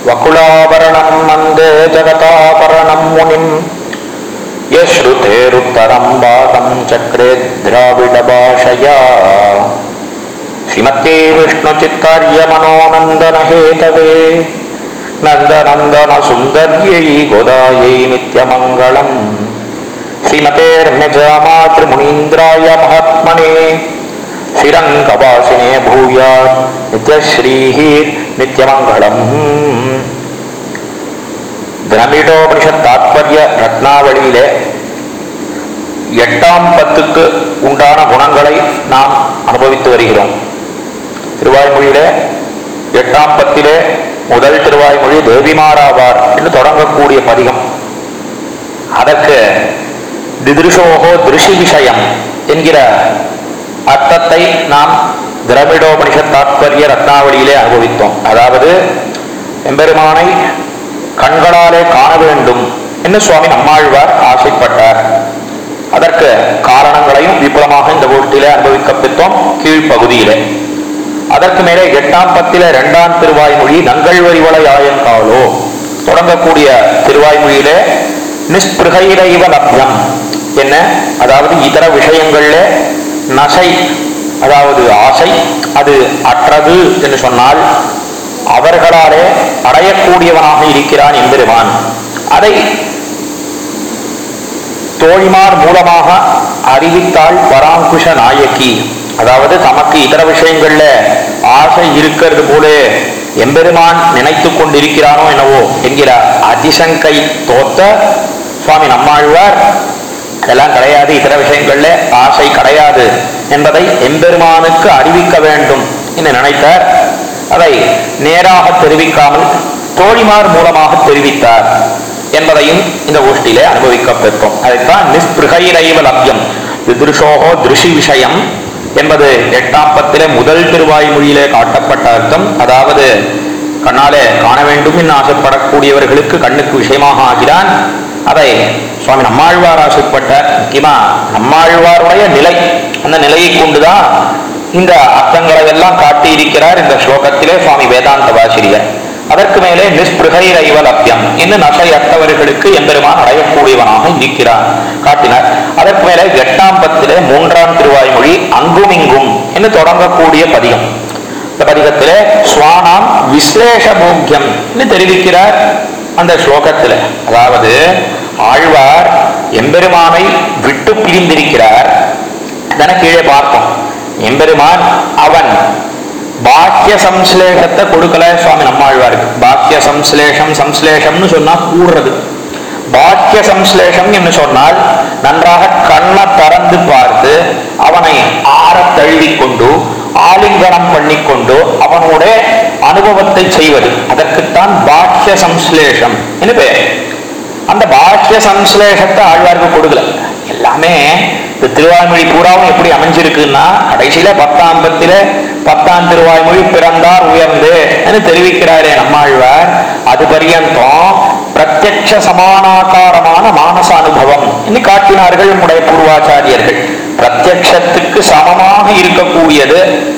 वकुलाभरणं वन्दे जगतापरणं मुनिम् यश्रुतेरुत्तरं वाकं चक्रे द्राविडभाषया श्रीमते विष्णुचित्कार्यमनोनन्दनहेतवे नन्दनन्दनसुन्दर्यै गोदायै नित्यमङ्गलम् श्रीमतेर्निजामातृमुनीन्द्राय महात्मने श्रीरङ्गवासिने भूयात् नित्यश्रीः नित्यमङ्गलम् திரமிடோபனிஷத் தாத்பரிய ரத்னாவளியிலே எட்டாம் பத்துக்கு உண்டான குணங்களை நாம் அனுபவித்து வருகிறோம் திருவாய்மொழியிலே எட்டாம் பத்திலே முதல் திருவாய்மொழி தேவிமாராவார் என்று தொடங்கக்கூடிய பதிகம் அதற்கு திதிருஷோகோ திருஷி விஷயம் என்கிற அர்த்தத்தை நாம் திரமிடோபனிஷத் தாத்பரிய ரத்னாவளியிலே அனுபவித்தோம் அதாவது எம்பெருமானை கண்களாலே காண வேண்டும் என்று சுவாமி நம்மாழ்வார் ஆசைப்பட்டார் அதற்கு காரணங்களையும் விபுலமாக இந்த கோட்டிலே அனுபவிக்க பெற்றோம் கீழ்ப்பகுதியிலே அதற்கு மேலே எட்டாம் பத்தில இரண்டாம் திருவாய்மொழி நங்கள் வரிவளை ஆயங்காலோ தொடங்கக்கூடிய திருவாய்மொழியிலே நிஸ்பிருகைரைவ லப்யம் என்ன அதாவது இதர விஷயங்கள்ல நசை அதாவது ஆசை அது அற்றது என்று சொன்னால் அவர்களாலே அடையக்கூடியவனாக இருக்கிறான் எம்பெருமான் அதை தோழிமார் மூலமாக அறிவித்தாள் பராங்குஷ நாயகி அதாவது தமக்கு இதர விஷயங்கள்ல ஆசை இருக்கிறது போல எம்பெருமான் நினைத்து கொண்டிருக்கிறானோ என்னவோ என்கிற அதிசங்கை தோத்த சுவாமி நம்மாழ்வார் இதெல்லாம் கிடையாது இதர விஷயங்கள்ல ஆசை கிடையாது என்பதை எம்பெருமானுக்கு அறிவிக்க வேண்டும் என்று நினைத்தார் அதை நேராக தெரிவிக்காமல் தோழிமார் மூலமாக தெரிவித்தார் என்பதையும் இந்த கோஷ்டியிலே அனுபவிக்க பெற்றோம் அதைத்தான் நிஸ்பிருகைரைவ லப்யம் விதுருஷோகோ திருஷி விஷயம் என்பது எட்டாம் பத்திலே முதல் திருவாய்மொழியிலே காட்டப்பட்ட அர்த்தம் அதாவது கண்ணாலே காண வேண்டும் என்று ஆசைப்படக்கூடியவர்களுக்கு கண்ணுக்கு விஷயமாக ஆகிறான் அதை சுவாமி நம்மாழ்வார் ஆசைப்பட்ட முக்கியமா நம்மாழ்வாருடைய நிலை அந்த நிலையை கொண்டுதான் இந்த அர்த்தங்களை எல்லாம் காட்டியிருக்கிறார் இந்த ஸ்லோகத்திலே சுவாமி வேதாந்த வாசிரியர் அதற்கு மேலே நிஸ்பிருகைரைவ லப்யம் இன்னும் நசையற்றவர்களுக்கு எம்பெருமான் அடையக்கூடியவனாக இருக்கிறான் காட்டினார் அதற்கு மேலே எட்டாம் பத்திலே மூன்றாம் திருவாய்மொழி அங்கும் இங்கும் என்று தொடங்கக்கூடிய பதிகம் இந்த பதிகத்திலே சுவானாம் விஸ்லேஷ போக்கியம் என்று தெரிவிக்கிறார் அந்த ஸ்லோகத்தில் அதாவது ஆழ்வார் எம்பெருமானை விட்டு பிரிந்திருக்கிறார் இதனை கீழே பார்ப்போம் எம்பெருமான் அவன் பாக்கிய சம்ஸ்லேஷத்தை கொடுக்கல சுவாமி நம்மாழ்வாருக்கு பாக்கிய சம்ஸ்லேஷம் சம்ஸ்லேஷம்னு சொன்னா கூடுறது பாக்கிய சம்ஸ்லேஷம் என்று சொன்னால் நன்றாக கண்ணை திறந்து பார்த்து அவனை ஆற தழுவிக்கொண்டு ஆலிங்கனம் பண்ணிக்கொண்டு அவனுடைய அனுபவத்தை செய்வது அதற்குத்தான் பாக்கிய சம்ஸ்லேஷம் என்று பெயர் அந்த பாக்கிய சம்ஸ்லேஷத்தை ஆழ்வாருக்கு கொடுக்கல எல்லாமே இந்த திருவாய்மொழி பூராவும் எப்படி அமைஞ்சிருக்குன்னா கடைசியில பத்தாம் பத்தில பத்தாம் திருவாய்மொழி பிறந்தார் உயர்ந்து தெரிவிக்கிறாரே நம்மாழ்வார் அது பரியந்தம் பிரத்யக்ஷ சமானாகாரமான மானச அனுபவம் என்று காட்டினார்கள் நம்முடைய பூர்வாச்சாரியர்கள் பிரத்யக்ஷத்துக்கு சமமாக இருக்கக்கூடியது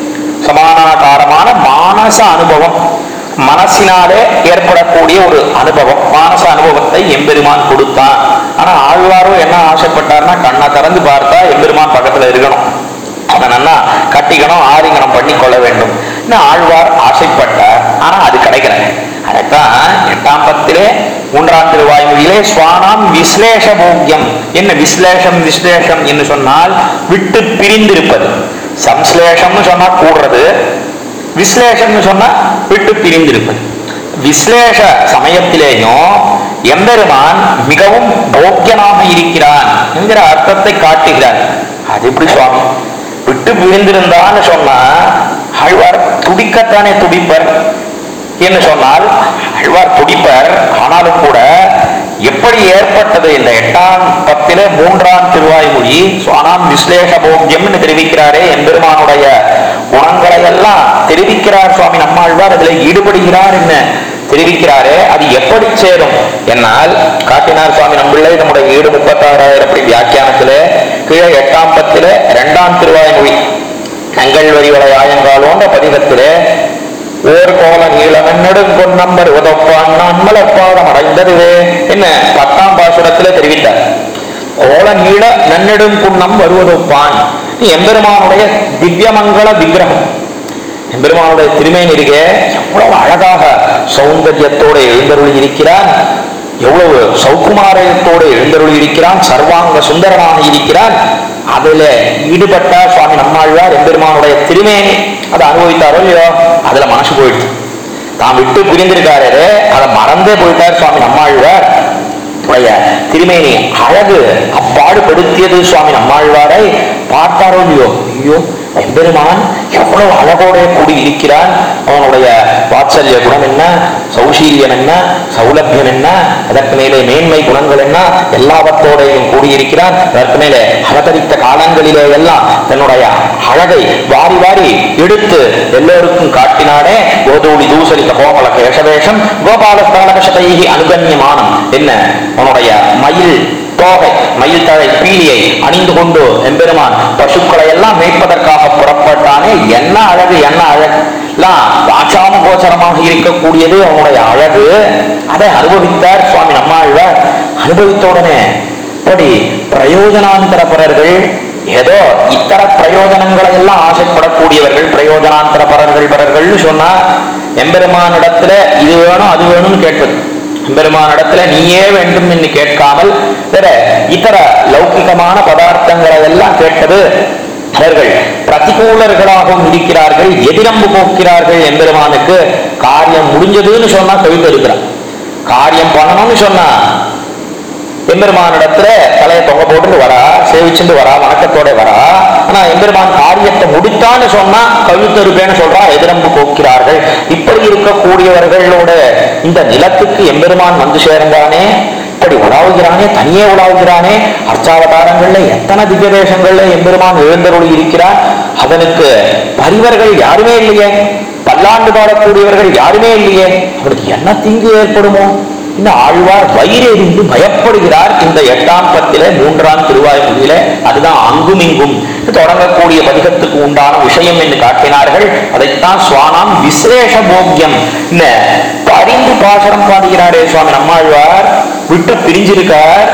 சமானாகாரமான மானச அனுபவம் மனசினாலே ஏற்படக்கூடிய ஒரு அனுபவம் மானச அனுபவத்தை எம்பெருமான் கொடுத்தான் ஆனா ஆழ்வாரும் என்ன ஆசைப்பட்டார்னா கண்ணை திறந்து பார்த்தா எம்பெருமான் பக்கத்துல இருக்கணும் அதை நல்லா கட்டிக்கணும் ஆரிங்கனம் பண்ணி கொள்ள வேண்டும் ஆழ்வார் ஆசைப்பட்டார் ஆனா அது கிடைக்கல அதைத்தான் எட்டாம் பத்திலே மூன்றாம் திருவாய்மொழியிலே சுவானாம் விஸ்லேஷ போக்கியம் என்ன விஸ்லேஷம் விஸ்லேஷம் என்று சொன்னால் விட்டு பிரிந்திருப்பது சம்ஸ்லேஷம்னு சொன்னா கூடுறது விஸ்லேஷம்னு சொன்னா விட்டு பிரிந்திருப்பது விஸ்லேஷ சமயத்திலேயும் எம்பெருமான் மிகவும் போக்கியனாக இருக்கிறான் என்கிற அர்த்தத்தை காட்டுகிறார் அது எப்படி சுவாமி விட்டு பிரிந்திருந்தான்னு சொன்னா ஆழ்வார் துடிக்கத்தானே துடிப்பர் என்று சொன்னால் ஆழ்வார் துடிப்பர் ஆனாலும் கூட எப்படி ஏற்பட்டது இந்த எட்டாம் பத்தில மூன்றாம் திருவாய்மொழி சுவானாம் விஸ்லேஷ போக்கியம் தெரிவிக்கிறாரே எம்பெருமானுடைய குணங்களை எல்லாம் தெரிவிக்கிறார் சுவாமி நம்மாழ்வார் அதுல ஈடுபடுகிறார் என்ன தெரிவிக்கிறாரே அது எப்படி சேரும் என்னால் காட்டினார் சுவாமி நம்பிள்ளை நம்முடைய ஈடு முப்பத்தாறாயிரம் அப்படி வியாக்கியானத்துல கீழே எட்டாம் பத்தில இரண்டாம் திருவாய்மொழி நங்கள் வரி வளை ஆயங்காலோன்ற பதிகத்திலே ஓர் கோல ஓல நீள நன்னெடுங்கொன்னம் வருவதொப்பான் நான் மலர்பாதம் அடைந்ததுவே என்ன பத்தாம் பாசுரத்துல தெரிவித்தார் ஓல நீள நன்னெடும் குன்னம் வருவதொப்பான் நீ எம்பெருமானுடைய திவ்யமங்கள விக்கிரகம் எம்பெருமானுடைய திருமேனி இருக்கே எவ்வளவு அழகாக சௌந்தரியத்தோடு எழுந்தருளி இருக்கிறான் எவ்வளவு சௌகுமாரத்தோடு எழுந்தருளி இருக்கிறான் சர்வாங்க சுந்தரனாக இருக்கிறான் அதுல ஈடுபட்ட சுவாமி நம்மாழ்வார் எம்பெருமானுடைய திருமேனி அதை அனுபவித்தாரோ இல்லையோ அதுல மனசு போயிடுச்சு தான் விட்டு பிரிந்திருக்காரு அதை மறந்தே போயிட்டார் சுவாமி நம்மாழ்வார் உடைய திருமேனி அழகு அப்பாடுபடுத்தியது சுவாமி நம்மாழ்வாரை பார்த்தாரோ இல்லையோ ஐயோ எம்பெருமான் எவ்வளவு அழகோட கூடி இருக்கிறான் அவனுடைய வாத்சல்ய குணம் என்ன சௌசீல்யம் என்ன சௌலபியம் என்ன அதற்கு மேலே மேன்மை குணங்கள் என்ன எல்லாவற்றோடையும் கூடியிருக்கிறான் அதற்கு மேலே அவதரித்த காலங்களிலே எல்லாம் தன்னுடைய அழகை வாரி வாரி எடுத்து எல்லோருக்கும் காட்டினானே கோதூளி தூசலித கோமல கேசவேஷம் கோபால ஸ்தானகஷதைகி அனுகன்யமானம் என்ன அவனுடைய மயில் தோகை மயில் தழை பீலியை அணிந்து கொண்டு எம்பெருமான் பசுக்களை எல்லாம் மேய்ப்பதற்காக புறப்பட்டானே என்ன அழகு என்ன அழகு எல்லாம் வாச்சாம கோச்சரமாக இருக்கக்கூடியது அவனுடைய அழகு அதை அனுபவித்தார் சுவாமி நம்மாழ்வார் அனுபவித்த உடனே இப்படி பிரயோஜனாந்தரப்பரர்கள் ஏதோ இத்தர பிரயோஜனங்களை எல்லாம் ஆசைப்படக்கூடியவர்கள் பிரயோஜனாந்தரப்பரர்கள் பரர்கள்னு சொன்னா எம்பெருமானிடத்துல இது வேணும் அது வேணும்னு கேட்பது எம்பெருமானிடத்துல நீயே வேண்டும் என்று கேட்காமல் வேற இதர லௌகிகமான பதார்த்தங்களை எல்லாம் கேட்டது அவர்கள் பிரதிகூலர்களாகவும் இருக்கிறார்கள் எதிரம்பு போக்கிறார்கள் எம்பெருமானுக்கு காரியம் முடிஞ்சதுன்னு சொன்னா கவிதை இருக்கிறார் காரியம் பண்ணணும்னு சொன்னா எம்பெருமானிடத்துல தலையை தொங்க போட்டுட்டு வரா சேவிச்சுட்டு வரா வணக்கத்தோட வரா ஆனா எம்பெருமான் காரியத்தை முடித்தான்னு சொன்னா கழுத்தருப்பேன்னு சொல்றா எதிரம்பு போக்கிறார்கள் இப்படி இருக்கக்கூடியவர்களோட இந்த நிலத்துக்கு எம்பெருமான் வந்து சேர்ந்தானே இப்படி உலாவுகிறானே தனியே உலாவுகிறானே அர்ச்சாவதாரங்கள்ல எத்தனை திவ்ய தேசங்கள்ல எம்பெருமான் எழுந்தருளி இருக்கிறார் அவனுக்கு பரிவர்கள் யாருமே இல்லையே பல்லாண்டு பாடக்கூடியவர்கள் யாருமே இல்லையே அவனுக்கு என்ன தீங்கு ஏற்படுமோ இன்னும் ஆழ்வார் வயிறெறிந்து பயப்படுகிறார் இந்த எட்டாம் பத்திலே மூன்றாம் திருவாய்மொழியில அதுதான் அங்கும் இங்கும் தொடங்கக்கூடிய பதிகத்துக்கு உண்டான விஷயம் என்று காட்டினார்கள் அதைத்தான் சுவானாம் விசேஷ போக்கியம் என்ன பரிந்து பாசனம் பாடுகிறாரே சுவாமி நம்மாழ்வார் விட்டு பிரிஞ்சிருக்கார்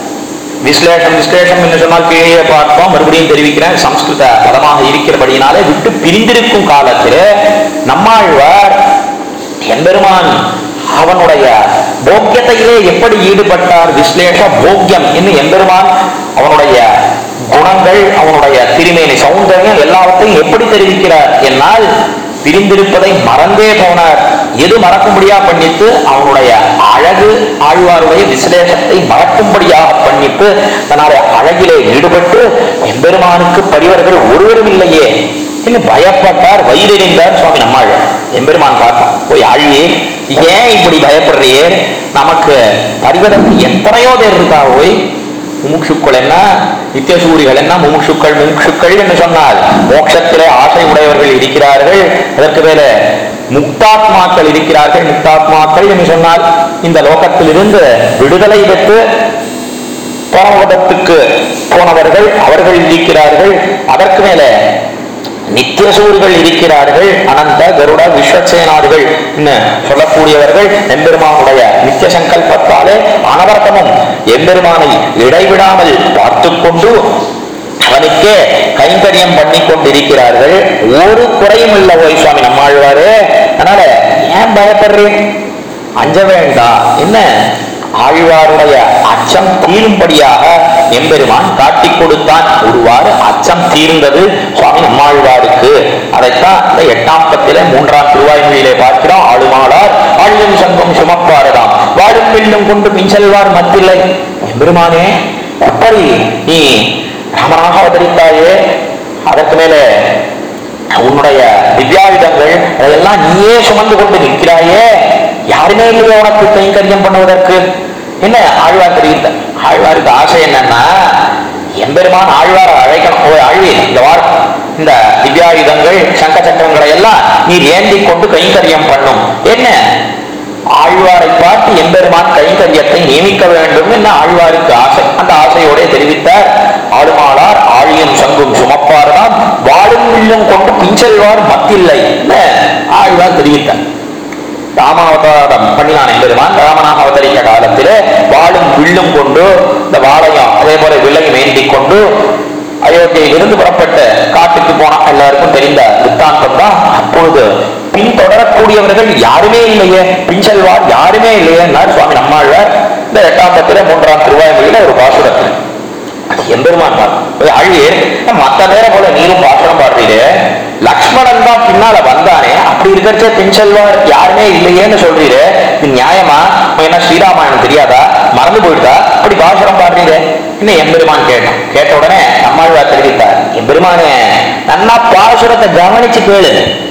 விஸ்லேஷம் விஸ்லேஷம் என்று சொன்னால் கீழே பார்ப்போம் மறுபடியும் தெரிவிக்கிறேன் சம்ஸ்கிருத பதமாக இருக்கிறபடியினாலே விட்டு பிரிந்திருக்கும் காலத்திலே நம்மாழ்வார் எம்பெருமான் அவனுடைய போக்கியத்தையிலே எப்படி ஈடுபட்டார் விஸ்லேஷ போக்கியம் என்று எம்பெருமான் அவனுடைய குணங்கள் அவனுடைய திருமேனி சௌந்தரியம் எல்லாவற்றையும் எப்படி தெரிவிக்கிறார் என்னால் பிரிந்திருப்பதை மறந்தே போனார் எது மறக்கும்படியா பண்ணிட்டு அவனுடைய அழகு ஆழ்வாருடைய விசலேஷத்தை மறக்கும்படியாக பண்ணிட்டு தன்னுடைய அழகிலே ஈடுபட்டு எம்பெருமானுக்கு பரிவர்கள் ஒருவரும் இல்லையே என்று பயப்பட்டார் வயிறெறிந்தார் சுவாமி நம்மாள் எம்பெருமான் பார்த்தான் போய் ஆழியே ஏன் இப்படி பயப்படுறியே நமக்கு பரிவதற்கு எத்தனையோ பேர் இருக்கா போய் முமுட்சுக்கள் என்ன நித்தியசூரிகள் என்ன முமுட்சுக்கள் முமுட்சுக்கள் என்று சொன்னால் மோட்சத்திலே ஆசை உடையவர்கள் இருக்கிறார்கள் அதற்கு மேல முக்தாத்மாக்கள் இருக்கிறார்கள் முக்தாத்மாக்கள் என்று சொன்னால் இந்த லோகத்திலிருந்து விடுதலை பெற்று பரமபதத்துக்கு போனவர்கள் அவர்கள் இருக்கிறார்கள் அதற்கு மேல நித்தியசூர்கள் இருக்கிறார்கள் அனந்த கருட விஸ்வசேனாதிகள் சொல்லக்கூடியவர்கள் எம்பெருமானுடைய நித்திய சங்கல்பத்தாலே அனவர்த்தமும் எம்பெருமானை இடைவிடாமல் பார்த்து கொண்டு அவனுக்கே கைங்கரியம் பண்ணி கொண்டிருக்கிறார்கள் ஒரு குறையும் இல்லை ஓய் சுவாமி நம்மாழ்வாரு அதனால ஏன் பயப்படுறேன் அஞ்ச வேண்டாம் என்ன ஆழ்வாருடைய அச்சம் தீரும்படியாக எம்பெருமான் காட்டிக் கொடுத்தான் ஒருவாறு அச்சம் தீர்ந்தது சுவாமி நம்மாழ்வாருக்கு அதைத்தான் இந்த எட்டாம் பத்தில மூன்றாம் திருவாய்மொழியிலே பார்க்கிறோம் ஆளுமாளார் ஆழியும் சங்கம் சுமப்பாரதாம் வாழும் பில்லும் கொண்டு மின்செல்வார் மத்தில்லை எம்பெருமானே எப்படி நீ ராமனாக அவதரித்தாயே அதற்கு மேலே உன்னுடைய திவ்யாயுதங்கள் அதையெல்லாம் நீயே சுமந்து கொண்டு நிற்கிறாயே யாருமே இல்லையோ உனக்கு கைங்கரியம் பண்ணுவதற்கு என்ன ஆழ்வார் தெரிவித்த ஆழ்வாருக்கு ஆசை என்னன்னா எம்பெருமான் ஆழ்வார அழைக்கணும் ஓ ஆழ்வி இந்த வாரம் இந்த திவ்யாயுதங்கள் சங்க சக்கரங்களை எல்லாம் நீர் ஏந்தி கொண்டு கைங்கரியம் பண்ணும் என்ன ஆழ்வாரை பார்த்து எம்பெருமான் கைங்கரியத்தை நியமிக்க வேண்டும் என்ன ஆழ்வாருக்கு ஆசை அந்த ஆசையோட தெரிவித்தார் ஆளுமாளார் ஆழியும் சங்கும் சுமப்பார்தான் வாழும் வில்லும் கொண்டு பிஞ்செல்வார் மத்தில்லை என்ன ஆழ்வார் தெரிவித்தார் ராமாவதாரம் பண்ணினான் என்பதுமான் ராமனாக அவதரிக்க காலத்திலே வாளும் வில்லும் கொண்டு இந்த வாளையும் அதே போல வில்லையும் ஏந்தி கொண்டு அயோத்தியிலிருந்து புறப்பட்ட காட்டுக்கு போனா எல்லாருக்கும் தெரிந்த வித்தாந்தம் தான் அப்பொழுது பின்தொடரக்கூடியவர்கள் யாருமே இல்லையே பின்செல்வார் யாருமே இல்லையே சுவாமி நம்மாழ்வார் இந்த எட்டாம் பத்திர மூன்றாம் திருவாய்மொழியில ஒரு பாசுரத்தில் எம்பெருமான் தான் அழியர் மத்த பேரை போல நீரும் பாசனம் பாடுறீரு லக்ஷ்மணன் தான் பின்னால வந்தானே அப்படி இருக்கிறச்ச பின்செல்வார் யாருமே இல்லையேன்னு சொல்றீரு இது நியாயமா இப்ப என்ன ஸ்ரீராமாயணம் தெரியாதா மறந்து போயிட்டா அப்படி பாசுரம் பாடுறீரு என்ன எம்பெருமான் கேட்டான் கேட்ட உடனே நம்மாழ்வார் தெரிவித்தார் எம்பெருமானே நன்னா பாசுரத்தை கவனிச்சு கேளு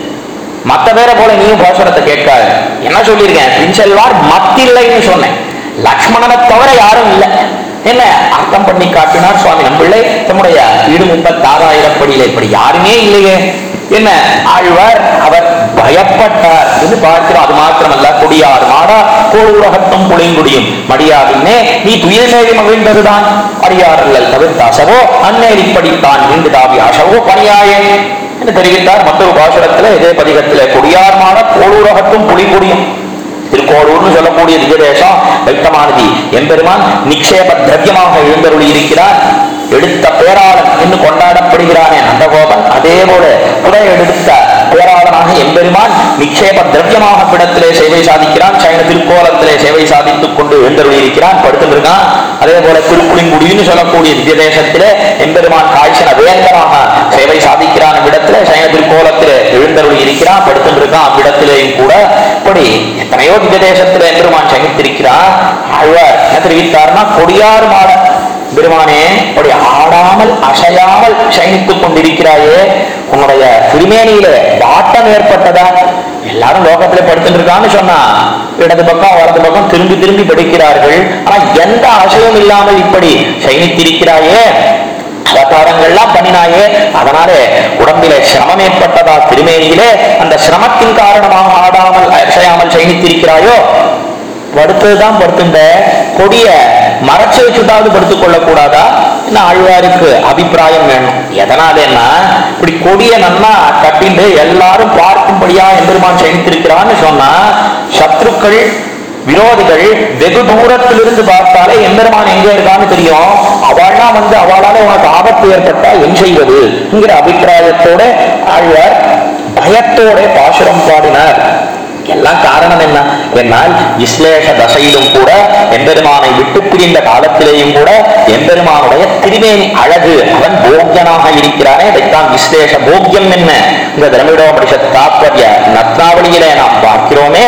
மத்த பேரை போல நீயும் பாசுரத்தை கேட்காது என்ன சொல்லியிருக்கேன் பின்செல்வார் மத்தில்லைன்னு சொன்னேன் லக்ஷ்மணனை தவிர யாரும் இல்லை என்ன அர்த்தம் பண்ணி காட்டினார் சுவாமி நம்பிள்ளை தம்முடைய ஈடு முப்பத்தாறாயிரம் படியில இப்படி யாருமே இல்லையே என்ன ஆழ்வார் அவர் பயப்பட்டார் என்று பார்க்கிறோம் அது மாத்திரமல்ல கொடியார் மாடா கோளுலகத்தும் புளிங்குடியும் மடியாவின்னே நீ துயில்நேரி மகிழ்ந்ததுதான் அடியாரல்லல் தவிர்த்தாசவோ அந்நேரி படித்தான் நீண்டு தாவி ஆசவோ பணியாயே என்று தெரிவித்தார் மற்றொரு பாசுரத்துல இதே பதிகத்துல கொடியார் மாட கோளுலகத்தும் புளிங்குடியும் திருக்கோளூர்னு சொல்லக்கூடிய திவ்யதேசம் வெட்டமானதி எம்பெருமான் நிக்ஷேப திரவியமாக எழுந்தருளி இருக்கிறார் எடுத்த பேராளன் என்று கொண்டாடப்படுகிறானே நந்தகோபன் அதே போல புதை எடுத்த பேராளனாக எம்பெருமான் நிக்ஷேப திரவியமாக பிடத்திலே சேவை சாதிக்கிறான் சைன திருக்கோலத்திலே சேவை சாதித்துக் கொண்டு எழுந்தருளி இருக்கிறான் படுத்துருக்கான் அதே போல திருப்புளிங்குடின்னு சொல்லக்கூடிய திவ்ய தேசத்திலே எம்பெருமான் காய்ச்சன வேந்தனாக சேவை சாதிக்கிறான் இடத்திலே சைன திருக்கோலத்திலே எழுந்தருளி இருக்கிறான் படுத்துருக்கான் அவ்விடத்திலேயும் கூட இப்படி எத்தனையோ திவ்ய தேசத்திலே எம்பெருமான் சகித்திருக்கிறான் ஆழ்வார் என்ன தெரிவித்தார்னா கொடியார் மாட பெருமானே அப்படி ஆடாமல் அசையாமல் சயனித்துக் கொண்டிருக்கிறாயே உன்னுடைய திருமேனியில வாட்டம் ஏற்பட்டதா எல்லாரும் லோகத்துல படுத்துட்டு இருக்கான்னு சொன்னா இடது பக்கம் வலது பக்கம் திரும்பி திரும்பி படிக்கிறார்கள் ஆனா எந்த அசையும் இல்லாமல் இப்படி சயனித்திருக்கிறாயே அவதாரங்கள்லாம் பண்ணினாயே அதனாலே உடம்பிலே சிரமம் ஏற்பட்டதா திருமேனியிலே அந்த சிரமத்தின் காரணமாக ஆடாமல் அசையாமல் சயனித்திருக்கிறாயோ படுத்ததுதான் படுத்துங்க கொடிய மறைச்சு வச்சுட்டாவது படுத்துக் கொள்ளக்கூடாதா என்ன ஆழ்வாருக்கு அபிப்பிராயம் வேணும் எதனாலன்னா இப்படி கொடிய நன்னா கட்டிண்டு எல்லாரும் பார்க்கும்படியா எம்பெருமான் செழித்திருக்கிறான்னு சொன்னா சத்ருக்கள் விரோதிகள் வெகு தூரத்திலிருந்து பார்த்தாலே எம்பெருமான் எங்க இருக்கான்னு தெரியும் அவள்னா வந்து அவளால உனக்கு ஆபத்து ஏற்பட்டா என் செய்வது என்கிற அபிப்பிராயத்தோட ஆழ்வார் பயத்தோட பாசுரம் பாடினார் எல்லாம் காரணம் என்ன என்னால் விஸ்லேஷ தசையிலும் கூட எம்பெருமானை விட்டு பிரிந்த காலத்திலேயும் கூட எம்பெருமானுடைய திருமேனி அழகு அவன் போக்கியனாக இருக்கிறானே அதைத்தான் விஸ்லேஷ போக்கியம் என்ன இந்த திரமிடோபனிஷத் தாத்பரிய நத்னாவளியிலே நாம் பார்க்கிறோமே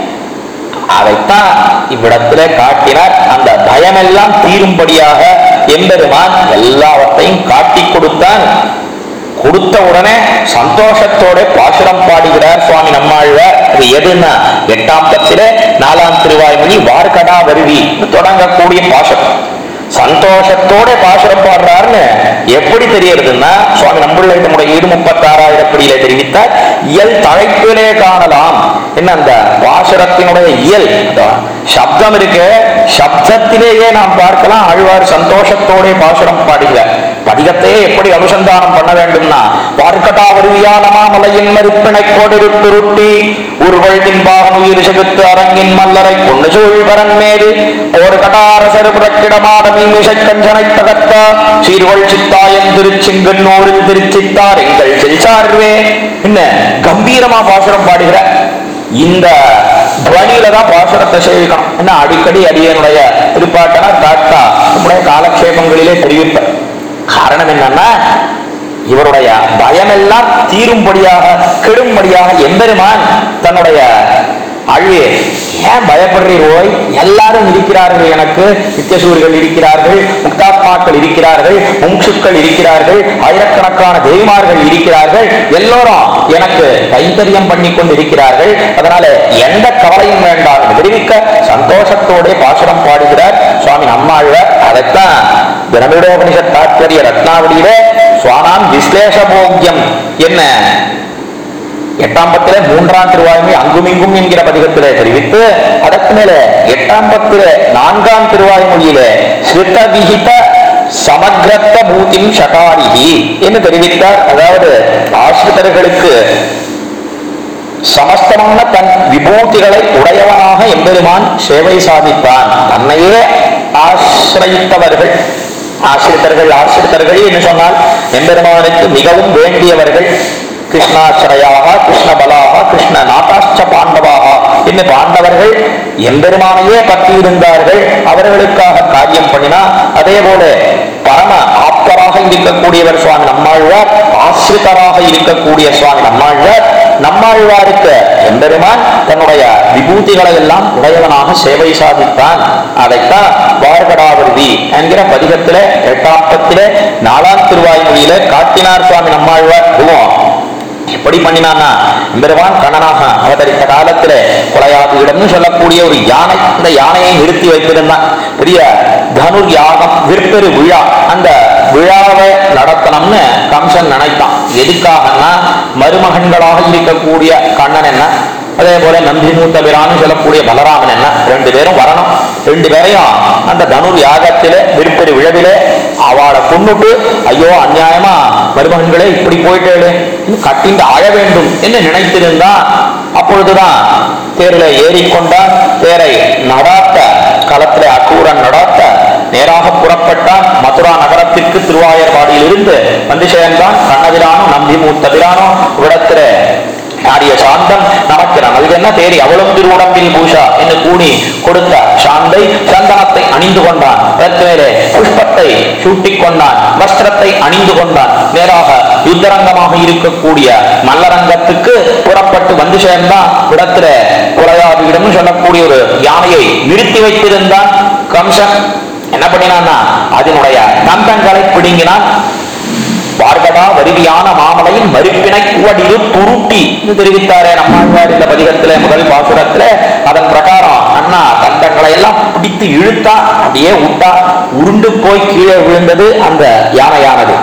அதைத்தான் இவ்விடத்திலே காட்டினார் அந்த பயமெல்லாம் தீரும்படியாக எம்பெருமான் எல்லாவற்றையும் காட்டிக் கொடுத்தான் கொடுத்த உடனே சந்தோஷத்தோட பாசுரம் பாடுகிறார் சுவாமி நம்மாழ்வார் அது எதுன்னா எட்டாம் பத்திலே நாலாம் திருவாய்மொழி வார்கடா வருவி தொடங்கக்கூடிய பாசுரம் சந்தோஷத்தோட பாசுரம் பாடுறாருன்னு எப்படி தெரியறதுன்னா சுவாமி நம்புள்ள நம்முடைய ஈடு முப்பத்தாறாயிரம் படியில தெரிவித்தார் இயல் தலைப்பிலே காணலாம் என்ன அந்த பாசுரத்தினுடைய இயல் அந்த சப்தம் இருக்கு சப்தத்திலேயே நாம் பார்க்கலாம் ஆழ்வார் சந்தோஷத்தோட பாசுரம் பாடுகிறார் பதிகத்தையே எப்படி அனுசந்தானம் பண்ண வேண்டும்னா பார்க்கட்டா வருவியானமா மலையின் மறுப்பினை கோடிருட்டுருட்டி உருவழ்வின் பாகன் உயிர் செகுத்து அரங்கின் மல்லரை பொண்ணு சூழ் வரன் மேது ஒரு கடாரசர் புறக்கிடமாட மீமிசை கஞ்சனை தகர்த்த சீர்கொள் சித்தாயன் திருச்சிங்கன்னூரில் திருச்சித்தார் எங்கள் செல்சார்வே என்ன கம்பீரமா பாசுரம் பாடுகிற இந்த துவனியில தான் பாசுரத்தை சேவிக்கணும் என்ன அடிக்கடி அடியனுடைய திருப்பாட்டனா தாத்தா நம்முடைய காலக்ஷேபங்களிலே தெரிவிப்பேன் காரணம் என்னன்னா இவருடைய பயமெல்லாம் தீரும்படியாக கெடும்படியாக எம்பெருமான் தன்னுடைய அழிவே ஏன் பயப்படுறீர் ஓய் எல்லாரும் இருக்கிறார்கள் எனக்கு நித்தியசூரிகள் இருக்கிறார்கள் முக்தாத்மாக்கள் இருக்கிறார்கள் மும்சுக்கள் இருக்கிறார்கள் ஆயிரக்கணக்கான தெய்வமார்கள் இருக்கிறார்கள் எல்லோரும் எனக்கு கைத்தரியம் பண்ணி கொண்டு இருக்கிறார்கள் அதனால எந்த கவலையும் வேண்டாம் என்று தெரிவிக்க சந்தோஷத்தோட பாசுரம் பாடுகிறார் சுவாமி நம்மாழ்வார் அதைத்தான் தினமிடோபனிஷத் தாத்பரிய ரத்னாவளியிலே சுவானாம் விஸ்லேஷ போக்கியம் என்ன எட்டாம் பத்தில மூன்றாம் திருவாய்மை அங்குமிங்கும் என்கிற பதிகத்திலே தெரிவித்து அதற்கு மேல எட்டாம் பத்தில நான்காம் திருவாய்மொழியிலே ஸ்ருத விகித சமக்ரத்த பூத்தின் சகாரிகி என்று தெரிவித்தார் அதாவது ஆசிரியர்களுக்கு சமஸ்தமான தன் விபூதிகளை உடையவனாக எம்பெருமான் சேவை சாதித்தான் தன்னையே ஆசிரியத்தவர்கள் ஆசிரித்தர்கள் ஆசிரித்தர்கள் என்று சொன்னால் எம்பெருமானுக்கு மிகவும் வேண்டியவர்கள் கிருஷ்ணாசிரயாக கிருஷ்ணபலாக கிருஷ்ண நாட்டாச்ச பாண்டவாக என்று பாண்டவர்கள் எம்பெருமானையே பற்றி இருந்தார்கள் அவர்களுக்காக காரியம் பண்ணினா அதே போல பரம ஆப்தராக இருக்கக்கூடியவர் சுவாமி நம்மாழ்வார் ஆசிரிதராக இருக்கக்கூடிய சுவாமி நம்மாழ்வார் நம்மாழ்வாருக்கு எம்பெருமான் தன்னுடைய விபூதிகளை எல்லாம் உடையவனாக சேவை சாதித்தான் அதைத்தான் வார்கடாவிருதி என்கிற பதிகத்திலே எட்டாம் பத்திலே நாலாம் திருவாய்மொழியில காட்டினார் சுவாமி நம்மாழ்வார் இதுவும் எப்படி பண்ணினான்னா பெருமான் கண்ணனாக அவதரித்த காலத்திலே கொலையாதியிடம்னு சொல்லக்கூடிய ஒரு யானை இந்த யானையை நிறுத்தி வைத்திருந்தான் பெரிய தனுர் யாகம் விற்பெரு விழா அந்த விழாவை நடத்தணும்னு கம்சன் நினைத்தான் எதுக்காகன்னா மருமகன்களாக இருக்கக்கூடிய கண்ணன் என்ன அதே போல நம்பி மூத்த பிரான்னு சொல்லக்கூடிய பலராமன் என்ன ரெண்டு பேரும் வரணும் ரெண்டு பேரையும் அந்த தனுர் யாகத்திலே விற்பெரு விழவிலே அவளை கொண்டுட்டு ஐயோ அநியாயமா மருமகன்களே இப்படி போயிட்டேளே இன்னும் கட்டிண்டு அழ வேண்டும் என்று நினைத்திருந்தான் அப்பொழுதுதான் தேரில் ஏறிக்கொண்டான் தேரை நடாத்த களத்திலே அக்கூரன் நடாத்த நேராக புறப்பட்டான் மதுரா நகரத்திற்கு திருவாயர்பாடியில் இருந்து வந்து சேர்ந்தான் கண்ணபிரானும் நம்பி மூத்த பிரானும் இவ்விடத்திலே ஆடிய சாந்தம் நமக்கிறான் அதுக்கு என்ன தேரி அவளும் திருவுடம்பில் பூஷா என்று கூணி கொடுத்த சாந்தை சந்தனத்தை அணிந்து கொண்டான் அதற்கு மேலே புஷ்பத்தை சூட்டிக் கொண்டான் வஸ்திரத்தை அணிந்து கொண்டான் நேராக யுத்தரங்கமாக இருக்கக்கூடிய மல்லரங்கத்துக்கு புறப்பட்டு வந்து சேர்ந்தான் இடத்துல குறையாதியிடம் சொல்லக்கூடிய ஒரு யானையை நிறுத்தி வைத்திருந்தான் கம்சன் என்ன பண்ணினான்னா அதனுடைய தந்தங்களை பிடுங்கினான் பார்கடா வருவியான மாமலையின் மறுப்பினை குவடிரு துருட்டி என்று தெரிவித்தாரே நம்மாழ்வார் இந்த பதிகத்திலே முதல் பாசுரத்திலே அதன் பிரகாரம் அண்ணா தந்தங்களை எல்லாம் பிடித்து இழுத்தா அப்படியே விட்டா உருண்டு போய் கீழே விழுந்தது அந்த யானையானது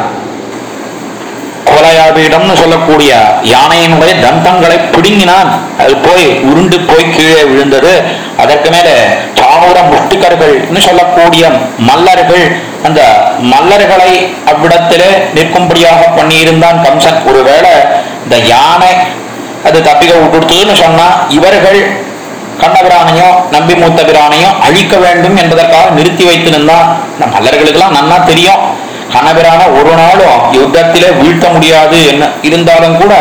கோலையாபிடம்னு சொல்லக்கூடிய யானையினுடைய தந்தங்களை பிடுங்கினான் அது போய் உருண்டு போய் கீழே விழுந்தது அதற்கு மேலே சாமூர முஷ்டிகர்கள்னு சொல்லக்கூடிய மல்லர்கள் அந்த மல்லர்களை அவ்விடத்திலே நிற்கும்படியாக பண்ணியிருந்தான் கம்சன் ஒருவேளை இந்த யானை அது தப்பிக்க விட்டுடுத்துன்னு சொன்னா இவர்கள் கண்ணபிரானையும் நம்பி மூத்த பிரானையும் அழிக்க வேண்டும் என்பதற்காக நிறுத்தி வைத்திருந்தான் இந்த மல்லர்களுக்கெல்லாம் நன்னா தெரியும் கண்ணபிரான ஒரு நாளும் யுத்தத்திலே வீழ்த்த முடியாது என்ன இருந்தாலும் கூட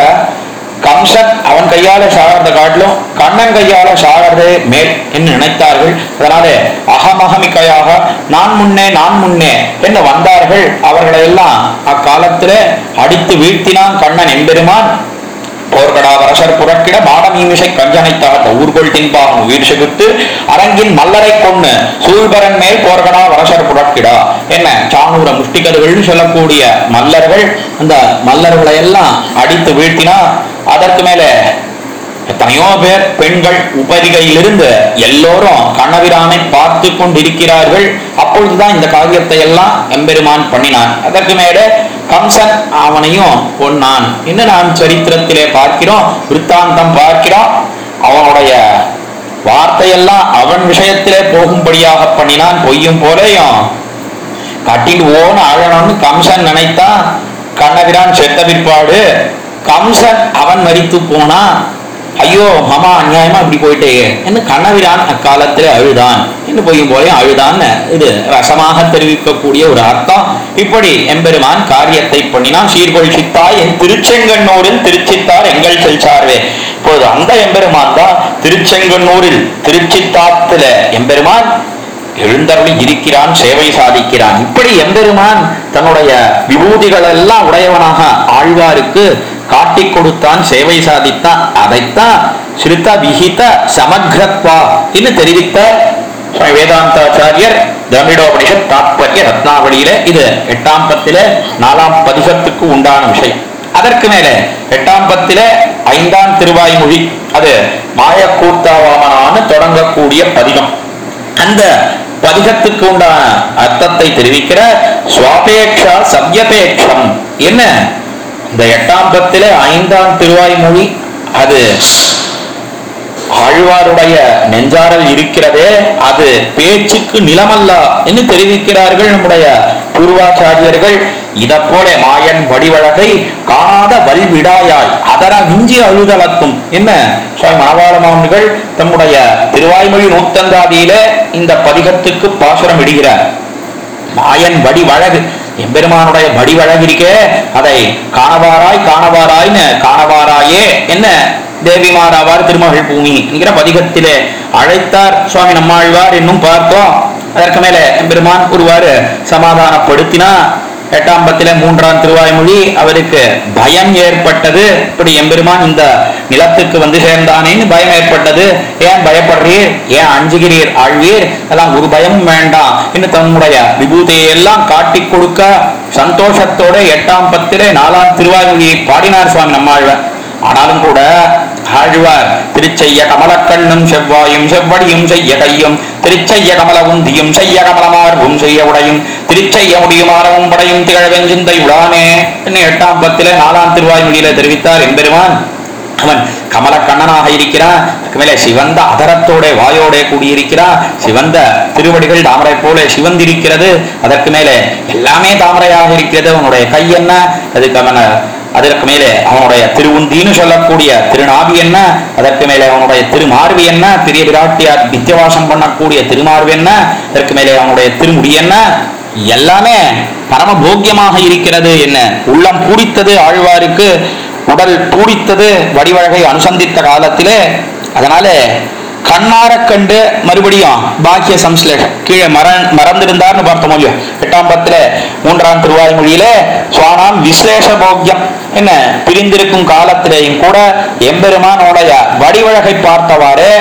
கம்சன் அவன் கையால சாகிறத காட்டிலும் கண்ணன் கையால சாகிறதே மேல் என்று நினைத்தார்கள் அதனாலே அகமகமிக்கையாக நான் முன்னே நான் முன்னே என்று வந்தார்கள் அவர்களை எல்லாம் அக்காலத்திலே அடித்து வீழ்த்தினான் கண்ணன் எம்பெருமான் போர்கடா வரசர் புறக்கிட மாடமீமிசை கஞ்சனை தகர்த்த ஊர்கொள் தின்பாகும் வீழ்ச்சிவிட்டு அரங்கின் மல்லரை கொண்டு சூழ்பரன் மேல் போர்கடா வரசர் புறக்கிடா என்ன சாணூர முஷ்டிகர்கள்னு சொல்லக்கூடிய மல்லர்கள் அந்த மல்லர்களை எல்லாம் அடித்து வீழ்த்தினா அதற்கு மேலே எத்தனையோ பேர் பெண்கள் உபரிகையிலிருந்து எல்லோரும் கண்ணபிரானை பார்த்து கொண்டிருக்கிறார்கள் அப்பொழுதுதான் இந்த காரியத்தை எல்லாம் எம்பெருமான் பண்ணினான் அதற்கு மேலே கம்சன் அவனையும் கொன்னான் இன்னும் நாம் சரித்திரத்திலே பார்க்கிறோம் விற்த்தாந்தம் பார்க்கிறோம் அவனுடைய வார்த்தையெல்லாம் அவன் விஷயத்திலே போகும்படியாக பண்ணினான் பொய்யும் போலேயும் கட்டிட்டு ஓன்னு அழணும்னு கம்சன் நினைத்தான் கண்ணபிரான் செத்த பிற்பாடு கம்சன் அவன் மரித்து போனான் ஐயோ மாமா அநியாயமா இப்படி போயிட்டே என்று கண்ணபிரான் அக்காலத்தில் அழுதான் என்று பொய்யும் போய் அழுதான் இது ரசமாக தெரிவிக்கக்கூடிய ஒரு அர்த்தம் இப்படி எம்பெருமான் காரியத்தை பண்ணினான் சீர்கொள் சித்தாய் என் திருச்செங்கண்ணூரில் திருச்சித்தார் எங்கள் செல்சார்வே இப்போது அந்த எம்பெருமான் தான் திருச்செங்கண்ணூரில் திருச்சித்தாத்துல எம்பெருமான் எழுந்தருளி இருக்கிறான் சேவை சாதிக்கிறான் இப்படி எம்பெருமான் தன்னுடைய விபூதிகள் எல்லாம் உடையவனாக ஆழ்வாருக்கு காட்டிக் கொடுத்தான் சேவை சாதித்தான் அதைத்தான் ஸ்ருத விஹித சமக்ரத்வா என்று தெரிவித்த சுவாமி வேதாந்தாச்சாரியர் திரமிடோபனிஷத் தாத்பரிய ரத்னாவளியில இது எட்டாம் பத்தில நாலாம் பதிகத்துக்கு உண்டான விஷயம் அதற்கு மேலே எட்டாம் பத்தில ஐந்தாம் திருவாய்மொழி அது மாயக்கூத்தாவாமனான்னு தொடங்கக்கூடிய பதிகம் அந்த பதிகத்துக்கு உண்டான அர்த்தத்தை தெரிவிக்கிற சுவாபேட்சா சவ்யபேட்சம் என்ன இந்த எட்டாம் பத்தில ஐந்தாம் திருவாய்மொழி அது ஆழ்வாருடைய நெஞ்சாரல் இருக்கிறதே அது பேச்சுக்கு நிலமல்ல என்று தெரிவிக்கிறார்கள் நம்முடைய பூர்வாச்சாரியர்கள் இத போல மாயன் வடிவழகை காணாத வல்விடாயாய் அதர மிஞ்சி அழுதலத்தும் என்ன சுவாமி மணவாள மாமன்கள் தம்முடைய திருவாய்மொழி நூத்தந்தாதியில இந்த பதிகத்துக்கு பாசுரம் இடுகிறார் மாயன் வடிவழகு எம்பெருமானுடைய வடிவழகு இருக்கே அதை காணவாராய் காணவாராய்னு காணவாராயே என்ன தேவிமாராவார் திருமகள் பூமி என்கிற பதிகத்திலே அழைத்தார் சுவாமி நம்மாழ்வார் இன்னும் பார்த்தோம் அதற்கு மேல எம்பெருமான் ஒருவாறு சமாதானப்படுத்தினா எட்டாம் பத்தில மூன்றாம் திருவாய்மொழி அவருக்கு பயம் ஏற்பட்டது இப்படி எம்பெருமான் இந்த நிலத்துக்கு வந்து சேர்ந்தானேன்னு பயம் ஏற்பட்டது ஏன் பயப்படுறீர் ஏன் அஞ்சுகிறீர் ஆழ்வீர் எல்லாம் ஒரு பயமும் வேண்டாம் என்று தன்னுடைய விபூதியை எல்லாம் காட்டிக் கொடுக்க சந்தோஷத்தோட எட்டாம் பத்திலே நாலாம் திருவாய்மொழியை பாடினார் சுவாமி நம்மாழ்வார் ஆனாலும் கூட ஆழ்வார் திருச்செய்ய கமலக்கண்ணும் செவ்வாயும் செவ்வடியும் செய்ய கையும் திருச்செய்ய கமல உந்தியும் செய்ய கமலமார்பும் செய்ய உடையும் திருச்செய்ய முடியுமாறவும் படையும் திகழவெஞ்சிந்தை உடானே என்று எட்டாம் பத்திலே நாலாம் திருவாய்மொழியில தெரிவித்தார் எம்பெருமான் அவன் கமல கண்ணனாக இருக்கிறான் அதுக்கு மேலே சிவந்த அதரத்தோட வாயோட கூடியிருக்கிறான் சிவந்த திருவடிகள் தாமரை போல சிவந்திருக்கிறது அதற்கு மேலே எல்லாமே தாமரையாக இருக்கிறது அவனுடைய கை என்ன அதுக்கு அவன அதற்கு மேலே அவனுடைய திருவுந்தின்னு சொல்லக்கூடிய திருநாபி என்ன அதற்கு மேலே அவனுடைய திருமார்பு என்ன பெரிய விராட்டியார் நித்தியவாசம் பண்ணக்கூடிய திருமார்பு என்ன அதற்கு மேலே அவனுடைய திருமுடி என்ன எல்லாமே பரம போக்கியமாக இருக்கிறது என்ன உள்ளம் பூரித்தது ஆழ்வாருக்கு உடல் பூரித்தது வடிவழகை அனுசந்தித்த காலத்திலே அதனால கண்ணார கண்டு மறுபடியும் பாக்கிய சம்ஸ்லேஷம் கீழே மர மறந்திருந்தார்னு பார்த்தோம் இல்லையோ எட்டாம் பத்துல மூன்றாம் திருவாய்மொழியில சுவானாம் விசேஷ போக்கியம் என்ன பிரிந்திருக்கும் காலத்திலேயும் கூட எம்பெருமானோடைய வடிவழகை பார்த்தவாறு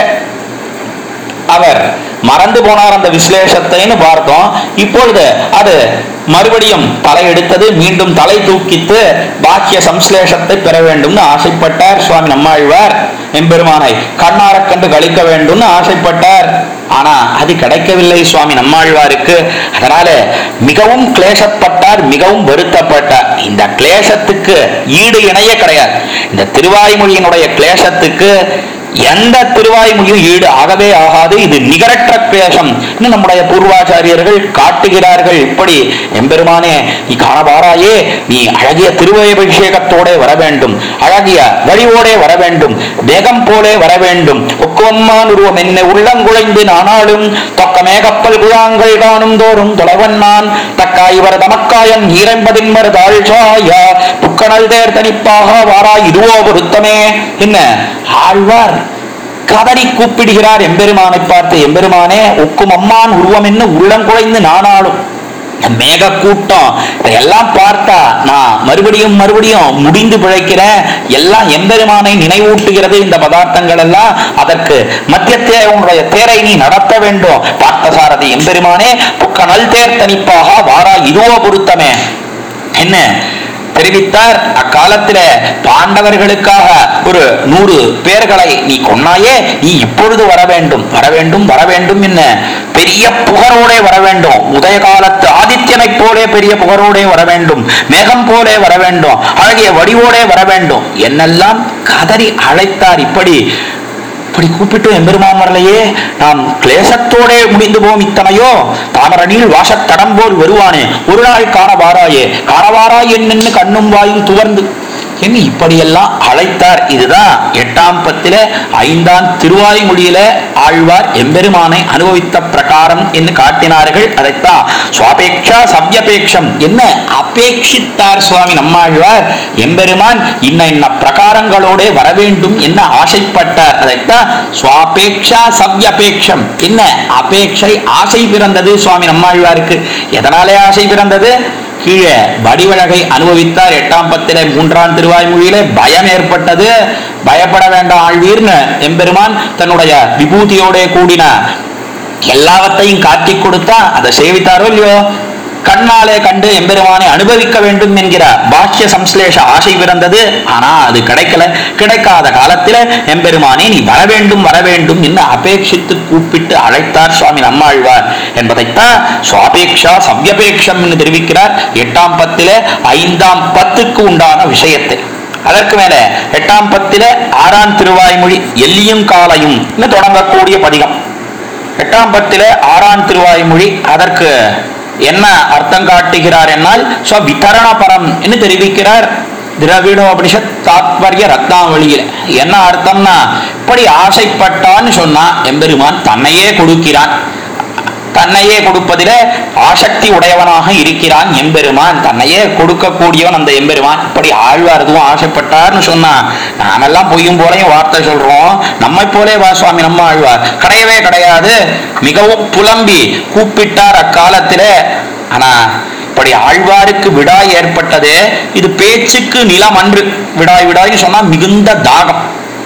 அவர் மறந்து போனார் அந்த விசலேஷத்தைன்னு பார்த்தோம் இப்பொழுது அது மறுபடியும் தலை எடுத்தது மீண்டும் தலை தூக்கித்து பாக்கிய சம்ஸ்லேஷத்தை பெற வேண்டும்னு ஆசைப்பட்டார் சுவாமி நம்மாழ்வார் எம்பெருமானை கண்ணார கண்டு கழிக்க வேண்டும்னு ஆசைப்பட்டார் ஆனா அது கிடைக்கவில்லை சுவாமி நம்மாழ்வாருக்கு அதனால மிகவும் கிளேசப்பட்டார் மிகவும் வருத்தப்பட்டார் இந்த கிளேசத்துக்கு ஈடு இணையே கிடையாது இந்த திருவாய்மொழியினுடைய கிளேசத்துக்கு எந்த திருவாய்மொழியும் ஈடு ஆகவே ஆகாது இது நிகரற்ற கிளேசம் இன்னும் நம்முடைய பூர்வாச்சாரியர்கள் காட்டுகிறார்கள் இப்படி எம்பெருமானே நீ காணபாராயே நீ அழகிய திருவயபிஷேகத்தோட வர வேண்டும் அழகிய வழிவோடே வர வேண்டும் வேகம் போலே வர வேண்டும் ஒக்குவம்மான் உருவம் என்னை உள்ளங்குழைந்து நானாலும் தொக்க மேகப்பல் குழாங்கள் காணும் தோறும் தொலைவன் நான் தக்கா இவர் தமக்காயன் ஈரம்பதின்மர் தாழ்ச்சாய புக்கணல் தேர் தனிப்பாக வாரா இதுவோ பொருத்தமே என்ன ஆழ்வார் கதறி கூப்பிடுகிறார் எம்பெருமானை பார்த்து எம்பெருமானே ஒக்கும் அம்மான் உருவம் என்ன உள்ளங்குழைந்து நானாலும் இந்த மேக கூட்டம் இதையெல்லாம் பார்த்தா நான் மறுபடியும் மறுபடியும் முடிந்து பிழைக்கிறேன் எல்லாம் எம்பெருமானை நினைவூட்டுகிறது இந்த பதார்த்தங்கள் எல்லாம் அதற்கு மத்தியத்தே உன்னுடைய தேரை நீ நடத்த வேண்டும் பார்த்தசாரதி எம்பெருமானே புக்க நல் தேர் தனிப்பாக வாரா இதுவோ பொருத்தமே என்ன தெரிவித்தார் அக்காலத்தில பாண்டவர்களுக்காக ஒரு நூறு பேர்களை நீ கொன்னாயே நீ இப்பொழுது வர வேண்டும் வர வேண்டும் வர வேண்டும் என்ன பெரிய புகழோடே வர வேண்டும் உதய காலத்து ஆதித்யனைப் போலே பெரிய புகழோடே வர வேண்டும் மேகம் போலே வர வேண்டும் அழகிய வடிவோடே வர வேண்டும் என்னெல்லாம் கதறி அழைத்தார் இப்படி இப்படி கூப்பிட்டு எம்பெருமான் வரலையே நாம் கிளேசத்தோடே முடிந்து போம் இத்தனையோ தாமரணியில் வாசத்தடம் போல் வருவானே ஒரு நாள் காணவாராயே காணவாராய் என்னென்னு கண்ணும் வாயும் துவர்ந்து என்று இப்படியெல்லாம் அழைத்தார் இதுதான் எட்டாம் பத்தில ஐந்தாம் திருவாய்மொழியில ஆழ்வார் எம்பெருமானை அனுபவித்த பிரகாரம் என்று காட்டினார்கள் அதைத்தான் சுவாபேக்ஷா சவ்யபேக்ஷம் என்ன அபேட்சித்தார் சுவாமி நம்மாழ்வார் எம்பெருமான் இன்ன இன்ன பிரகாரங்களோட வர வேண்டும் என்ன ஆசைப்பட்டார் அதைத்தான் சுவாபேக்ஷா சவ்யபேக்ஷம் என்ன அபேட்சை ஆசை பிறந்தது சுவாமி நம்மாழ்வாருக்கு எதனாலே ஆசை பிறந்தது கீழே வடிவழகை அனுபவித்தார் எட்டாம் பத்திலே மூன்றாம் திருவாய்மொழியிலே பயம் ஏற்பட்டது பயப்பட வேண்டாம் ஆழ்வீர்னு எம்பெருமான் தன்னுடைய விபூதியோட கூடின எல்லாவற்றையும் காட்டிக் கொடுத்தா அதை சேவித்தாரோ இல்லையோ கண்ணாலே கண்டு எம்பெருமானை அனுபவிக்க வேண்டும் என்கிற பாஷ்ய சம்ஸ்லேஷ ஆசை பிறந்தது ஆனா அது கிடைக்கல கிடைக்காத காலத்தில எம்பெருமானே நீ வர வேண்டும் வர வேண்டும் என்று அபேட்சித்து கூப்பிட்டு அழைத்தார் சுவாமி நம்மாழ்வார் என்பதைத்தான் சுவாபேக்ஷா சவ்யபேக்ஷம் என்று தெரிவிக்கிறார் எட்டாம் பத்திலே ஐந்தாம் பத்துக்கு உண்டான விஷயத்தை அதற்கு மேல எட்டாம் பத்தில ஆறாம் திருவாய்மொழி எல்லியும் காலையும் தொடங்கக்கூடிய பதிகம் எட்டாம் பத்தில ஆறாம் திருவாய்மொழி அதற்கு என்ன அர்த்தம் காட்டுகிறார் என்னால் ஸ்வ விதரண பரம் என்று தெரிவிக்கிறார் திரவிடோபனிஷத் தாத்பரிய ரத்னாவளியில என்ன அர்த்தம்னா இப்படி ஆசைப்பட்டான்னு சொன்னா எம்பெருமான் தன்னையே கொடுக்கிறான் தன்னையே கொடுப்பதிலே ஆசக்தி உடையவனாக இருக்கிறான் எம்பெருமான் தன்னையே கொடுக்கக்கூடியவன் அந்த எம்பெருமான் இப்படி ஆழ்வார் எதுவும் ஆசைப்பட்டார்னு சொன்னா நாமெல்லாம் பொய்யும் போலையும் வார்த்தை சொல்றோம் நம்மை போலே வா சுவாமி நம்ம ஆழ்வார் கிடையவே கிடையாது மிகவும் புலம்பி கூப்பிட்டார் அக்காலத்திலே ஆனா இப்படி ஆழ்வாருக்கு விடாய் ஏற்பட்டது இது பேச்சுக்கு நிலம் அன்று விடாய் விடாய்னு சொன்னா மிகுந்த தாகம்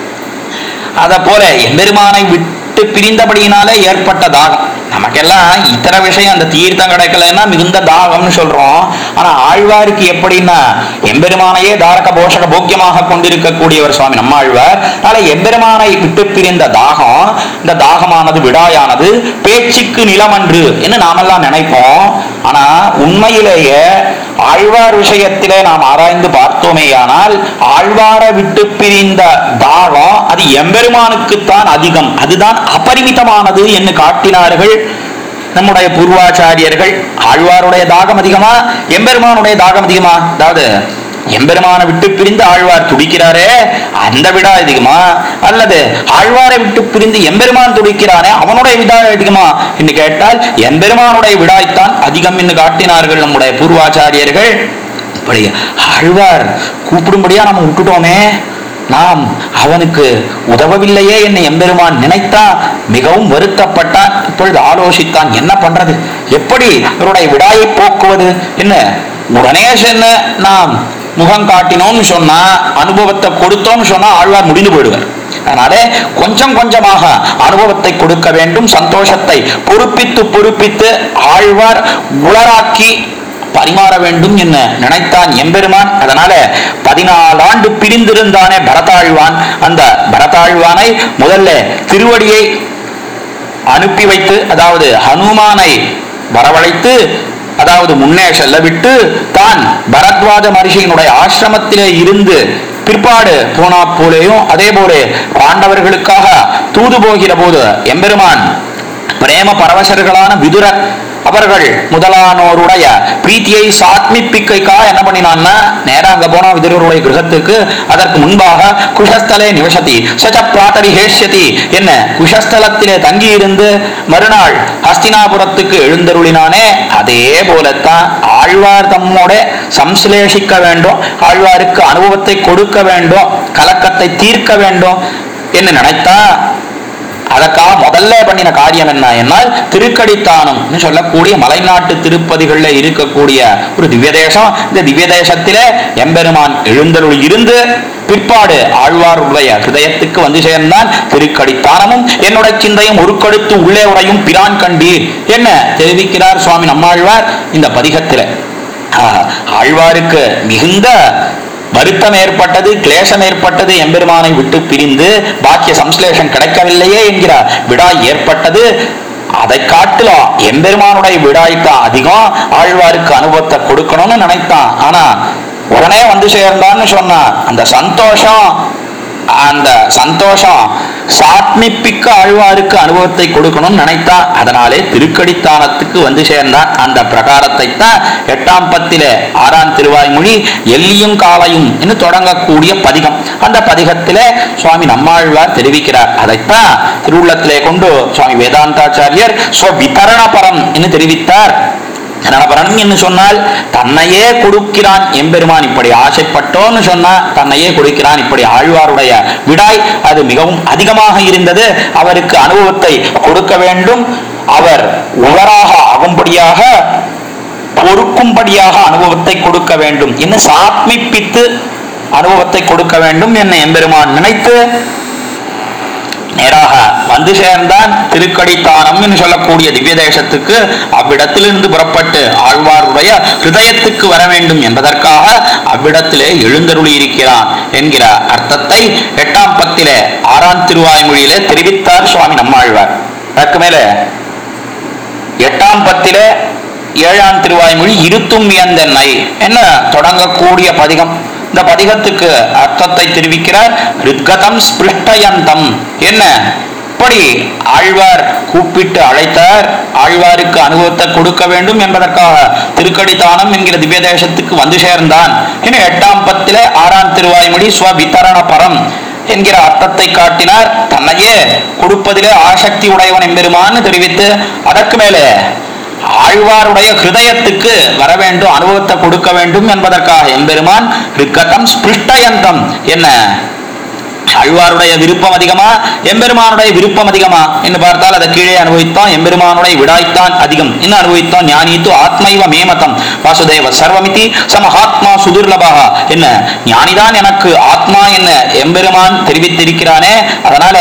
அத போல எம்பெருமானை விட்டு பிரிந்தபடியினாலே ஏற்பட்ட தாகம் நமக்கெல்லாம் இத்தனை விஷயம் அந்த தீர்த்தம் கிடைக்கலன்னா மிகுந்த தாகம்னு சொல்றோம் ஆனா ஆழ்வாருக்கு எப்படின்னா எம்பெருமானையே தாரக போஷக போக்கியமாக கொண்டிருக்கக்கூடியவர் சுவாமி நம்ம ஆழ்வார் அதனால எம்பெருமானை விட்டு பிரிந்த தாகம் இந்த தாகமானது விடாயானது பேச்சுக்கு நிலமன்று என்று நாமெல்லாம் நினைப்போம் ஆனா உண்மையிலேயே ஆழ்வார் விஷயத்திலே நாம் ஆராய்ந்து பார்த்தோமேயானால் ஆழ்வாரை விட்டு பிரிந்த தாகம் அது எம்பெருமானுக்குத்தான் அதிகம் அதுதான் அபரிமிதமானது என்று காட்டினார்கள் நம்முடைய பூர்வாச்சாரியர்கள் ஆழ்வாருடைய தாகம் அதிகமா எம்பெருமானுடைய தாகம் அதிகமா அதாவது எம்பெருமானை விட்டு பிரிந்து ஆழ்வார் துடிக்கிறாரே அந்த விடா அதிகமா அல்லது ஆழ்வாரை விட்டு பிரிந்து எம்பெருமான் துடிக்கிறானே அவனுடைய விடா அதிகமா என்று கேட்டால் எம்பெருமானுடைய விடாய்த்தான் அதிகம் என்று காட்டினார்கள் நம்முடைய பூர்வாச்சாரியர்கள் இப்படி ஆழ்வார் கூப்பிடும்படியா நம்ம விட்டுட்டோமே நாம் அவனுக்கு உதவவில்லையே என்னை எம்பெருமான் நினைத்தா மிகவும் வருத்தப்பட்டான் இப்பொழுது ஆலோசித்தான் என்ன பண்றது எப்படி இவருடைய விடாயை போக்குவது என்ன உடனே சென்று நாம் முகம் காட்டினோம்னு சொன்னா அனுபவத்தை கொடுத்தோம்னு சொன்னா ஆழ்வார் முடிந்து போயிடுவார் அதனால கொஞ்சம் கொஞ்சமாக அனுபவத்தை கொடுக்க வேண்டும் சந்தோஷத்தை பொறுப்பித்து பொறுப்பித்து ஆழ்வார் உளராக்கி பரிமாற வேண்டும் என்ன நினைத்தான் எம்பெருமான் அதனால பதினாலு ஆண்டு பிரிந்திருந்தானே பரதாழ்வான் அந்த பரதாழ்வானை முதல்ல திருவடியை அனுப்பி வைத்து அதாவது ஹனுமானை வரவழைத்து அதாவது முன்னே செல்ல விட்டு தான் பரத்வாஜ மரிஷியினுடைய ஆசிரமத்திலே இருந்து பிற்பாடு போனா போலேயும் அதே போல பாண்டவர்களுக்காக தூது போகிற போது எம்பெருமான் பிரேம பரவசர்களான விதுரர் அவர்கள் முதலானோருடைய பிரீத்தியை சாத்மிப்பிக்கைக்கா என்ன பண்ணினான்னா நேரா அங்க போனா விதுரருடைய கிரகத்துக்கு அதற்கு முன்பாக குஷஸ்தலே நிவசதி சச்ச பிராத்தரி ஹேஷ்யதி என்ன குஷஸ்தலத்திலே தங்கி இருந்து மறுநாள் ஹஸ்தினாபுரத்துக்கு எழுந்தருளினானே அதே போலத்தான் ஆழ்வார் தம்மோட சம்ஸ்லேஷிக்க வேண்டும் ஆழ்வாருக்கு அனுபவத்தை கொடுக்க வேண்டும் கலக்கத்தை தீர்க்க வேண்டும் என்று நினைத்தா அதற்காக முதல்ல பண்ணின காரியம் என்ன என்னால் திருக்கடித்தானம் சொல்லக்கூடிய மலைநாட்டு திருப்பதிகள்ல இருக்கக்கூடிய ஒரு திவ்ய தேசம் இந்த திவ்ய தேசத்திலே எம்பெருமான் எழுந்தருள் இருந்து பிற்பாடு ஆழ்வாருடைய ஹிருதயத்துக்கு வந்து சேர்ந்தான் திருக்கடித்தானமும் என்னுடைய சிந்தையும் ஒரு கடுத்து உள்ளே உடையும் பிரான் கண்டீர் என்ன தெரிவிக்கிறார் சுவாமி நம்மாழ்வார் இந்த பதிகத்தில ஆஹ், ஆழ்வாருக்கு மிகுந்த வருத்தம் ஏற்பட்டது கிளேசம் ஏற்பட்டது எம்பெருமானை விட்டு பிரிந்து பாக்கிய சம்ஸ்லேஷம் கிடைக்கவில்லையே என்கிற விடாய் ஏற்பட்டது அதை காட்டிலும் எம்பெருமானுடைய விடாய்த்தான் அதிகம் ஆழ்வாருக்கு அனுபவத்தை கொடுக்கணும்னு நினைத்தான் ஆனா உடனே வந்து சேர்ந்தான்னு சொன்னான் அந்த சந்தோஷம் அந்த சந்தோஷம் சாத்மிப்பிக்க ஆழ்வாருக்கு அனுபவத்தை கொடுக்கணும்னு நினைத்தா அதனாலே திருக்கடித்தானத்துக்கு வந்து சேர்ந்தான் அந்த பிரகாரத்தை தான் எட்டாம் பத்தில ஆறாம் திருவாய்மொழி எல்லியும் காலையும் என்று தொடங்கக்கூடிய பதிகம் அந்த பதிகத்திலே சுவாமி நம்மாழ்வார் தெரிவிக்கிறார் அதைத்தான் திருவுள்ளத்திலே கொண்டு சுவாமி வேதாந்தாச்சாரியர் ஸ்வவிதரணபரம் என்று தெரிவித்தார் ரணபரணம் என்று சொன்னால் தன்னையே கொடுக்கிறான் எம்பெருமான் இப்படி ஆசைப்பட்டோன்னு சொன்னா தன்னையே கொடுக்கிறான் இப்படி ஆழ்வாருடைய விடாய் அது மிகவும் அதிகமாக இருந்தது அவருக்கு அனுபவத்தை கொடுக்க வேண்டும் அவர் உவராக ஆகும்படியாக பொறுக்கும்படியாக அனுபவத்தை கொடுக்க வேண்டும் என்று சாத்மிப்பித்து அனுபவத்தை கொடுக்க வேண்டும் என்ன எம்பெருமான் நினைத்து நேராக வந்து சேர்ந்தான் திருக்கடித்தானம் என்று சொல்லக்கூடிய திவ்ய தேசத்துக்கு அவ்விடத்திலிருந்து புறப்பட்டு ஆழ்வாருடைய ஹிருதயத்துக்கு வர வேண்டும் என்பதற்காக அவ்விடத்திலே எழுந்தருளி இருக்கிறான் என்கிற அர்த்தத்தை எட்டாம் பத்திலே ஆறாம் திருவாய்மொழியிலே தெரிவித்தார் சுவாமி நம்மாழ்வார் அதற்கு மேலே எட்டாம் பத்திலே ஏழாம் திருவாய்மொழி இருத்தும் வியந்தென்னை என்ன தொடங்கக்கூடிய பதிகம் இந்த பதிகத்துக்கு அர்த்தத்தை தெரிவிக்கிறார் ரித்கதம் ஸ்பிருஷ்டயந்தம் என்ன எப்படி ஆழ்வார் கூப்பிட்டு அழைத்தார் ஆழ்வாருக்கு அனுபவத்தை கொடுக்க வேண்டும் என்பதற்காக திருக்கடித்தானம் என்கிற திவ்ய தேசத்துக்கு வந்து சேர்ந்தான் என எட்டாம் பத்தில ஆறாம் திருவாய்மொழி ஸ்வவித்தரண பரம் என்கிற அர்த்தத்தை காட்டினார் தன்னையே கொடுப்பதிலே ஆசக்தி உடையவன் எம்பெருமான்னு தெரிவித்து அதற்கு மேலே ஆழ்வாருடைய ஹிருதயத்துக்கு வர வேண்டும் அனுபவத்தை கொடுக்க வேண்டும் என்பதற்காக எம்பெருமான் ரிக்கதம் ஸ்பிருஷ்டயந்தம் என்ன ஆழ்வாருடைய விருப்பம் அதிகமா எம்பெருமானுடைய விருப்பம் அதிகமா என்று பார்த்தால் அதை கீழே அனுபவித்தோம் எம்பெருமானுடைய விடாய்த்தான் அதிகம் இன்னும் அனுபவித்தோம் ஞானித்து ஆத்மைவ மேமதம் வாசுதேவ சர்வமிதி சமஹாத்மா சுதுர்லபாக என்ன ஞானிதான் எனக்கு ஆத்மா என்ன எம்பெருமான் தெரிவித்திருக்கிறானே அதனால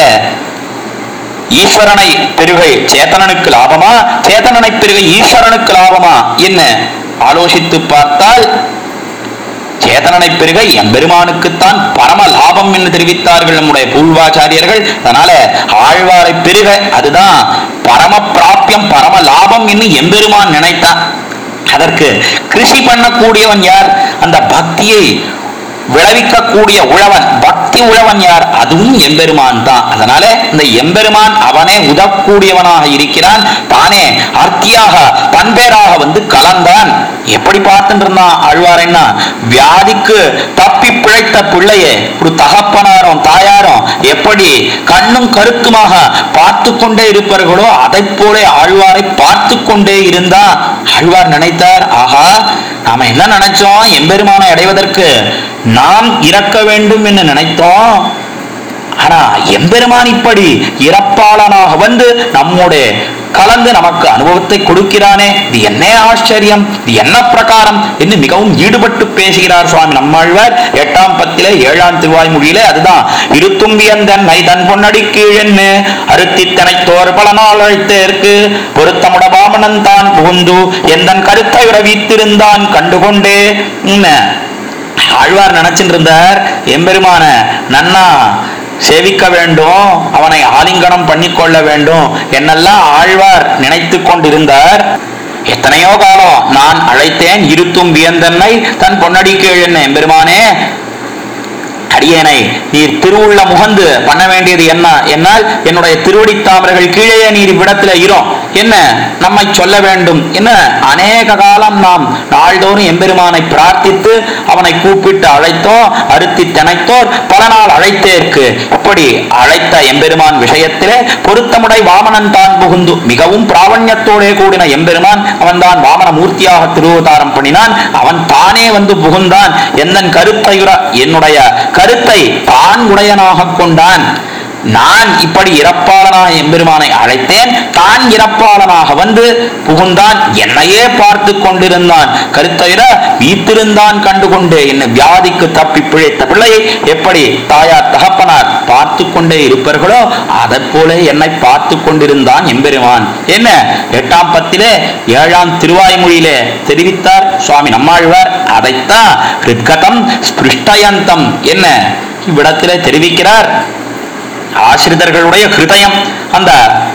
ஈஸ்வரனை பெருகை சேத்தனனுக்கு லாபமா சேத்தனனை பெருகை ஈஸ்வரனுக்கு லாபமா என்ன ஆலோசித்து பார்த்தால் சேதனனை பெருகை எம்பெருமானுக்குத்தான் பரம லாபம் என்று தெரிவித்தார்கள் நம்முடைய பூர்வாச்சாரியர்கள் அதனால ஆழ்வாரை பெருக அதுதான் பரம பிராப்பியம் பரம லாபம் என்று எம்பெருமான் நினைத்தான் அதற்கு கிருஷி பண்ணக்கூடியவன் யார் அந்த பக்தியை விளைவிக்கக்கூடிய உழவன் பக்தி உழவன் யார் அதுவும் எம்பெருமான் தான் அதனால இந்த எம்பெருமான் அவனே உதவக்கூடியவனாக இருக்கிறான் தானே அர்த்தியாக பண்பேராக வந்து கலந்தான் எப்படி பார்த்துட்டு இருந்தான் ஆழ்வாரைன்னா வியாதிக்கு தப்பி பிழைத்த பிள்ளையே ஒரு தகப்பனாரும் தாயாரும் எப்படி கண்ணும் கருத்துமாக பார்த்து கொண்டே இருப்பார்களோ அதை போல ஆழ்வாரை பார்த்து கொண்டே இருந்தா ஆழ்வார் நினைத்தார் ஆஹா நாம என்ன நினைச்சோம் எம்பெருமானை அடைவதற்கு நாம் இறக்க வேண்டும் என்று நினைத்தோம் ஆனா எம்பெருமான் இப்படி இறப்பாளனாக வந்து நம்முடைய கலந்து நமக்கு அனுபவத்தை கொடுக்கிறானே இது என்ன ஆச்சரியம் இது என்ன பிரகாரம் என்று மிகவும் ஈடுபட்டு பேசுகிறார் சுவாமி நம்மாழ்வார் எட்டாம் பத்திலே ஏழாம் திருவாய்மொழியிலே அதுதான் இருத்தும்பியந்தன் நை தன் பொன்னடி கீழென்னு அறுத்தித்தனை தோர் பல நாள் அழைத்தேற்கு பொருத்தமுட பாமனன் தான் புகுந்து எந்தன் கருத்தை உறவித்திருந்தான் கண்டுகொண்டே என்ன ஆழ்வார் நினைச்சிட்டு இருந்தார் எம்பெருமான நன்னா சேவிக்க வேண்டும் அவனை ஆலிங்கனம் பண்ணிக்கொள்ள வேண்டும் என்னெல்லாம் ஆழ்வார் நினைத்து கொண்டிருந்தார் எத்தனையோ காலம் நான் அழைத்தேன் இருத்தும் வியந்தன்னை தன் பொன்னடி கீழ் என்ன எம்பெருமானே அடியேனை நீர் திருவுள்ள முகந்து பண்ண வேண்டியது என்ன என்னால் என்னுடைய திருவடி தாமரைகள் கீழே நீர் இவ்விடத்துல இரும் என்ன நம்மை சொல்ல வேண்டும் என்ன அநேக காலம் நாம் நாள்தோறும் எம்பெருமானை பிரார்த்தித்து அவனை கூப்பிட்டு அழைத்தோம் அறுத்தி திணைத்தோர் பல நாள் அழைத்தேற்கு இப்படி அழைத்த எம்பெருமான் விஷயத்திலே பொருத்தமுடை வாமனன் தான் புகுந்து மிகவும் பிராவண்யத்தோடே கூடின எம்பெருமான் அவன்தான் வாமன மூர்த்தியாக திருவதாரம் பண்ணினான் அவன் தானே வந்து புகுந்தான் எந்தன் கருத்தையுற என்னுடைய கருத்தை தான் உடையனாக கொண்டான் நான் இப்படி இறப்பாளனாக எம்பெருமானை அழைத்தேன் தான் இறப்பாளனாக வந்து புகுந்தான் என்னையே பார்த்து கொண்டிருந்தான் கருத்தயிர வீத்திருந்தான் கண்டுகொண்டு என்ன வியாதிக்கு தப்பி பிழைத்த பிள்ளையை எப்படி தாயார் தகப்பனார் பார்த்து கொண்டே இருப்பார்களோ அதை போல என்னை பார்த்து கொண்டிருந்தான் எம்பெருமான் என்ன எட்டாம் பத்திலே ஏழாம் திருவாய்மொழியிலே தெரிவித்தார் சுவாமி நம்மாழ்வார் அதைத்தான் ரித்கதம் ஸ்பிருஷ்டயந்தம் என்ன இவ்விடத்திலே தெரிவிக்கிறார் ஆசிரிதர்களுடைய ஹிருதயம் அந்த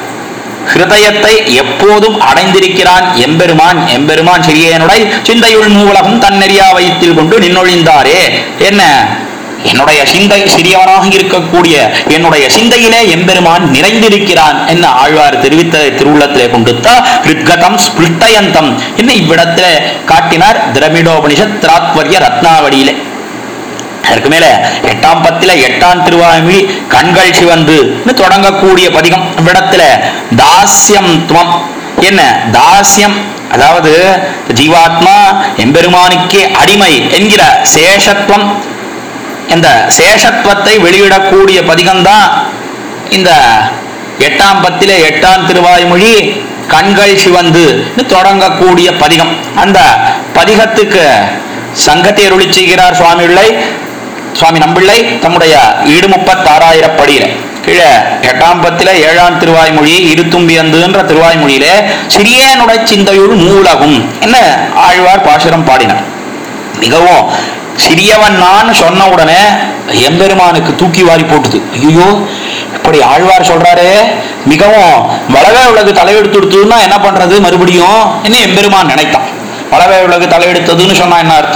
ஹிருதயத்தை எப்போதும் அடைந்திருக்கிறான் எம்பெருமான் எம்பெருமான் சிறியனுடைய சிந்தையுள் மூலகம் தன்னெறியா வைத்தில் கொண்டு நின்னொழிந்தாரே என்ன என்னுடைய சிந்தை சிறியவனாக இருக்கக்கூடிய என்னுடைய சிந்தையிலே எம்பெருமான் நிறைந்திருக்கிறான் என்ன ஆழ்வார் தெரிவித்த திருவுள்ளத்திலே கொண்டுத்தா ரித்கதம் ஸ்பிருஷ்டயந்தம் என்ன இவ்விடத்திலே காட்டினார் திரமிடோபனிஷத் திராத்வரிய ரத்னாவடியிலே அதற்கு மேல எட்டாம் பத்தில எட்டாம் திருவாய்மொழி கண்கள் சிவந்து தொடங்கக்கூடிய பதிகம் இவ்விடத்துல தாஸ்யம் துவம் என்ன தாஸ்யம் அதாவது ஜீவாத்மா எம்பெருமானுக்கே அடிமை என்கிற சேஷத்துவம் இந்த சேஷத்துவத்தை வெளியிடக்கூடிய பதிகம்தான் இந்த எட்டாம் பத்தில எட்டாம் திருவாய்மொழி கண்கள் சிவந்து தொடங்கக்கூடிய பதிகம் அந்த பதிகத்துக்கு சங்கத்தை அருளி செய்கிறார் சுவாமி பிள்ளை சுவாமி நம்பிள்ளை தம்முடைய ஈடு முப்பத்தாறாயிரப்படியில கீழே எட்டாம் பத்தில ஏழாம் திருவாய்மொழி இருத்தும்பியந்துன்ற திருவாய்மொழியிலே சிறியனுடைய சிந்தையுள் மூலகும் என்ன ஆழ்வார் பாசுரம் பாடினார் மிகவும் சிறியவன் நான் சொன்ன உடனே எம்பெருமானுக்கு தூக்கி வாரி போட்டுது ஐயோ இப்படி ஆழ்வார் சொல்றாரே மிகவும் வளவே உலகு தலையெடுத்து கொடுத்ததுன்னா என்ன பண்றது மறுபடியும் என்ன எம்பெருமான் நினைத்தான் வளவே உலகு தலையெடுத்ததுன்னு சொன்னா என்ன அர்த்தம்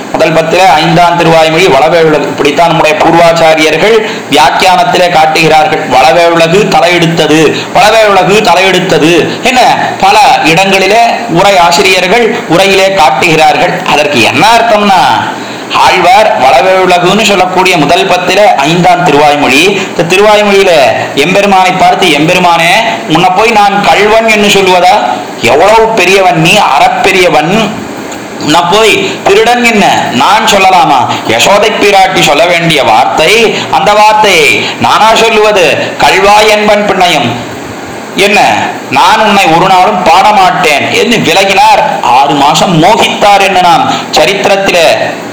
முதல் பத்தில ஐந்தாம் திருவாய்மொழி வளவே உலகு இப்படித்தான் நம்முடைய பூர்வாச்சாரியர்கள் வியாக்கியானத்திலே காட்டுகிறார்கள் வளவே உலகு தலையெடுத்தது வளவே உலகு தலையெடுத்தது என்ன பல இடங்களிலே உரை ஆசிரியர்கள் உரையிலே காட்டுகிறார்கள் அதற்கு என்ன அர்த்தம்னா ஆழ்வார் வளவே உலகுன்னு சொல்லக்கூடிய முதல் பத்தில ஐந்தாம் திருவாய்மொழி இந்த திருவாய்மொழியில எம்பெருமானை பார்த்து எம்பெருமானே உன்னை போய் நான் கள்வன் என்று சொல்வதா எவ்வளவு பெரியவன் நீ அறப்பெரியவன் நான் போய் திருடன் என்ன நான் சொல்லலாமா யசோதை பிராட்டி சொல்ல வேண்டிய வார்த்தை அந்த வார்த்தையை நானா சொல்லுவது கல்வாய் என்பன் பிணையம் என்ன நான் உன்னை ஒரு நாளும் பாட மாட்டேன் என்று விலகினார் ஆறு மாசம் மோகித்தார் என்று நாம் சரித்திரத்திலே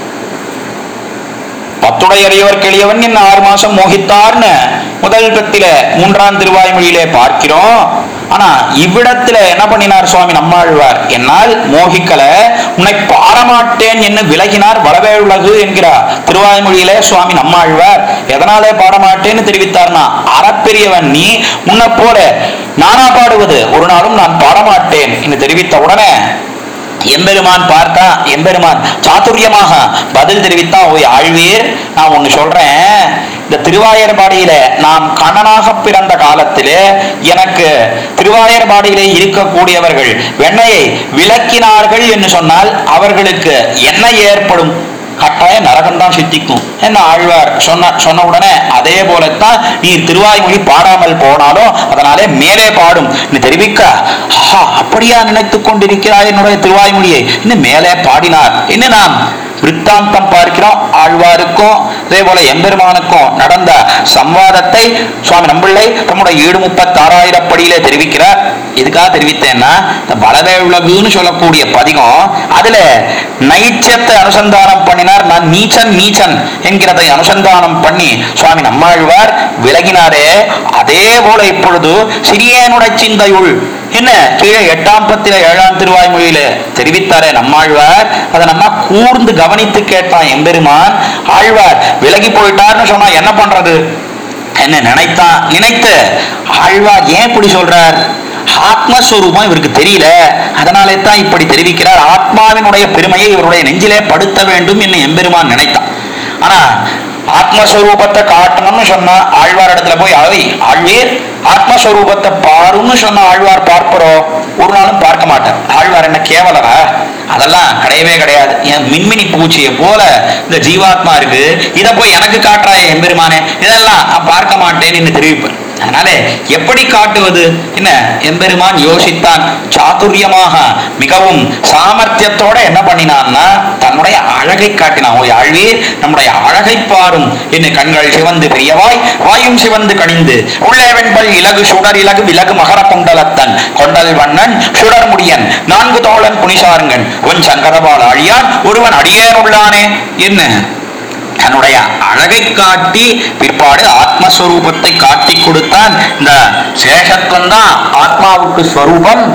பத்துடையறியவர் கிளியவன் என்ன ஆறு மாசம் மோகித்தார்னு முதல் பத்தில மூன்றாம் திருவாய்மொழியிலே பார்க்கிறோம் ஆனா இவ்விடத்துல என்ன பண்ணினார் சுவாமி நம்மாழ்வார் என்னால் மோகிக்கல உன்னை பாடமாட்டேன் என்று விலகினார் வளவே உலகு என்கிறார் திருவாய்மொழியிலே சுவாமி நம்மாழ்வார் எதனாலே பாடமாட்டேன்னு தெரிவித்தார்னா அறப்பெரியவன் நீ உன்னை போல நானா பாடுவது ஒரு நாளும் நான் பாடமாட்டேன் என்று தெரிவித்த உடனே எம்பெருமான் பார்த்தா எம்பெருமான் சாதுரியமாக பதில் தெரிவித்தா ஓய் ஆழ்வீர் நான் ஒண்ணு சொல்றேன் இந்த திருவாயர்பாடியில நாம் கண்ணனாக பிறந்த காலத்திலே எனக்கு திருவாயர்பாடியிலே இருக்கக்கூடியவர்கள் வெண்ணையை விளக்கினார்கள் என்று சொன்னால் அவர்களுக்கு என்ன ஏற்படும் கட்டாயம் நரகம் தான் சித்திக்கும் என்ன ஆழ்வார் சொன்ன சொன்ன உடனே அதே போலத்தான் நீர் திருவாய்மொழி பாடாமல் போனாலும் அதனாலே மேலே பாடும் நீ தெரிவிக்க ஆஹா அப்படியா நினைத்துக் கொண்டிருக்கிறாய் என்னுடைய திருவாய்மொழியை இன்னும் மேலே பாடினார் என்ன நாம் விற்த்தாந்தம் பார்க்கிறோம் ஆழ்வாருக்கும் அதே போல எம்பெருமானுக்கும் நடந்த சம்வாதத்தை சுவாமி நம்பிள்ளை தம்முடைய ஈடு முப்பத்தாறாயிரம் படியிலே தெரிவிக்கிறார் இதுக்காக தெரிவித்தேன்னா இந்த பலவே உலகுன்னு சொல்லக்கூடிய பதிகம் அதுல நைச்சத்தை அனுசந்தானம் பண்ணினார் நான் நீச்சன் நீச்சன் என்கிறதை அனுசந்தானம் பண்ணி சுவாமி நம்மாழ்வார் விலகினாரே அதே போல இப்பொழுது சிறியனுடைய சிந்தையுள் என்ன கீழே எட்டாம் பத்தில ஏழாம் திருவாய்மொழியில தெரிவித்தாரே நம்மாழ்வார் அதை நம்ம கூர்ந்து கவனித்து கேட்டான் எம்பெருமான் ஆழ்வார் விலகி போயிட்டார்னு சொன்னா என்ன பண்றது என்ன நினைத்தான் நினைத்து ஆழ்வார் ஏன் இப்படி சொல்றார் ஆத்மஸ்வரூபம் இவருக்கு தெரியல அதனாலே தான் இப்படி தெரிவிக்கிறார் ஆத்மாவினுடைய பெருமையை இவருடைய நெஞ்சிலே படுத்த வேண்டும் என்று எம்பெருமான் நினைத்தான் ஆனா ஆத்மஸ்வரூபத்தை காட்டணும்னு சொன்னா ஆழ்வார் இடத்துல போய் அவை ஆழ்வீர் ஆத்மஸ்வரூபத்தை பாருன்னு சொன்ன ஆழ்வார் பார்ப்பறோம் ஒரு நாளும் பார்க்க மாட்டார் ஆழ்வார் என்ன கேவலரா அதெல்லாம் கிடையவே கிடையாது என் மின்மினி பூச்சியை போல இந்த ஜீவாத்மா இருக்கு இதை போய் எனக்கு காட்டுறாயே எம்பெருமானே இதெல்லாம் நான் பார்க்க மாட்டேன்னு தெரிவிப்பேன் அதனால எப்படி காட்டுவது என்ன எம்பெருமான் யோசித்தான் சாதுரியமாக மிகவும் சாமர்த்தியத்தோட என்ன பண்ணினான்னா தன்னுடைய அழகை காட்டினான் ஓ ஆழ்வீர் நம்முடைய அழகை பாரும் என்ன கண்கள் சிவந்து பெரியவாய் வாயும் சிவந்து கணிந்து உள்ளே வெண்பல் இலகு சுடர் இலகு விலகு மகர குண்டலத்தன் கொண்டல் வண்ணன் சுடர் முடியன் நான்கு தோழன் புனிசாருங்கன் உன் சங்கரபால் ஆழியான் ஒருவன் அடியேன் உள்ளானே என்ன தன்னுடைய அழகை காட்டி பிற்பாடு ஆத்மஸ்வரூபத்தை காட்டி கொடுத்தான் இந்த சேஷத்துவம் தான் ஆத்மாவுக்கு ஸ்வரூபம்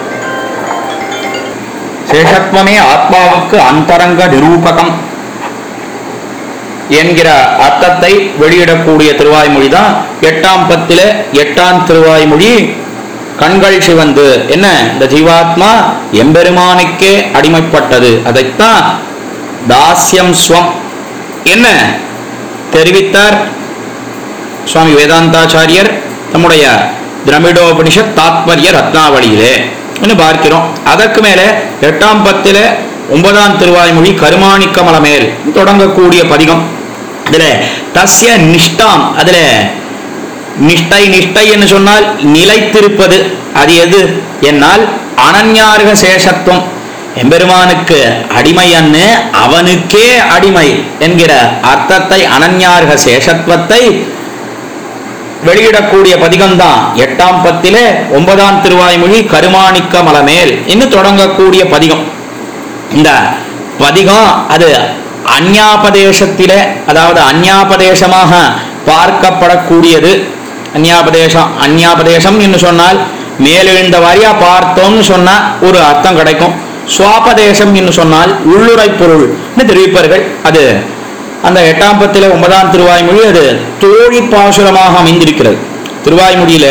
சேஷத்துவமே ஆத்மாவுக்கு அந்தரங்க நிரூபகம் என்கிற அர்த்தத்தை வெளியிடக்கூடிய திருவாய்மொழி தான் எட்டாம் பத்தில எட்டாம் திருவாய்மொழி கண்கள் சிவந்து என்ன இந்த ஜீவாத்மா எம்பெருமானுக்கே அடிமைப்பட்டது அதைத்தான் தாஸ்யம் ஸ்வம் என்ன தெரிவித்தார் சுவாமி வேதாந்தாச்சாரியர் நம்முடைய திரமிடோபனிஷத் தாத்பரிய ரத்னாவளியிலே என்று பார்க்கிறோம் அதற்கு மேலே எட்டாம் பத்தில ஒன்பதாம் திருவாய்மொழி கருமாணிக்கமல மேல் தொடங்கக்கூடிய பதிகம் அதுல தஸ்ய நிஷ்டாம் அதுல நிஷ்டை நிஷ்டை என்று சொன்னால் நிலைத்திருப்பது அது எது என்னால் அனன்யார்க சேஷத்துவம் எம்பெருமானுக்கு அடிமை அன்னு அவனுக்கே அடிமை என்கிற அர்த்தத்தை அனன்யார்க சேஷத்துவத்தை வெளியிடக்கூடிய பதிகம்தான் எட்டாம் பத்திலே ஒன்பதாம் திருவாய்மொழி கருமாணிக்க மலமேல் இன்னும் தொடங்கக்கூடிய பதிகம் இந்த பதிகம் அது அந்யாபதேசத்திலே அதாவது அந்யாபதேசமாக பார்க்கப்படக்கூடியது அந்யாபதேசம் அந்யாபதேசம் என்று சொன்னால் மேலெழுந்த வாரியா பார்த்தோம்னு சொன்னா ஒரு அர்த்தம் கிடைக்கும் சுவாபதேசம் என்று சொன்னால் உள்ளுரை பொருள் தெரிவிப்பார்கள் அது அந்த எட்டாம் பத்தில ஒன்பதாம் திருவாய்மொழி அது தோழி பாசுரமாக அமைந்திருக்கிறது திருவாய்மொழியில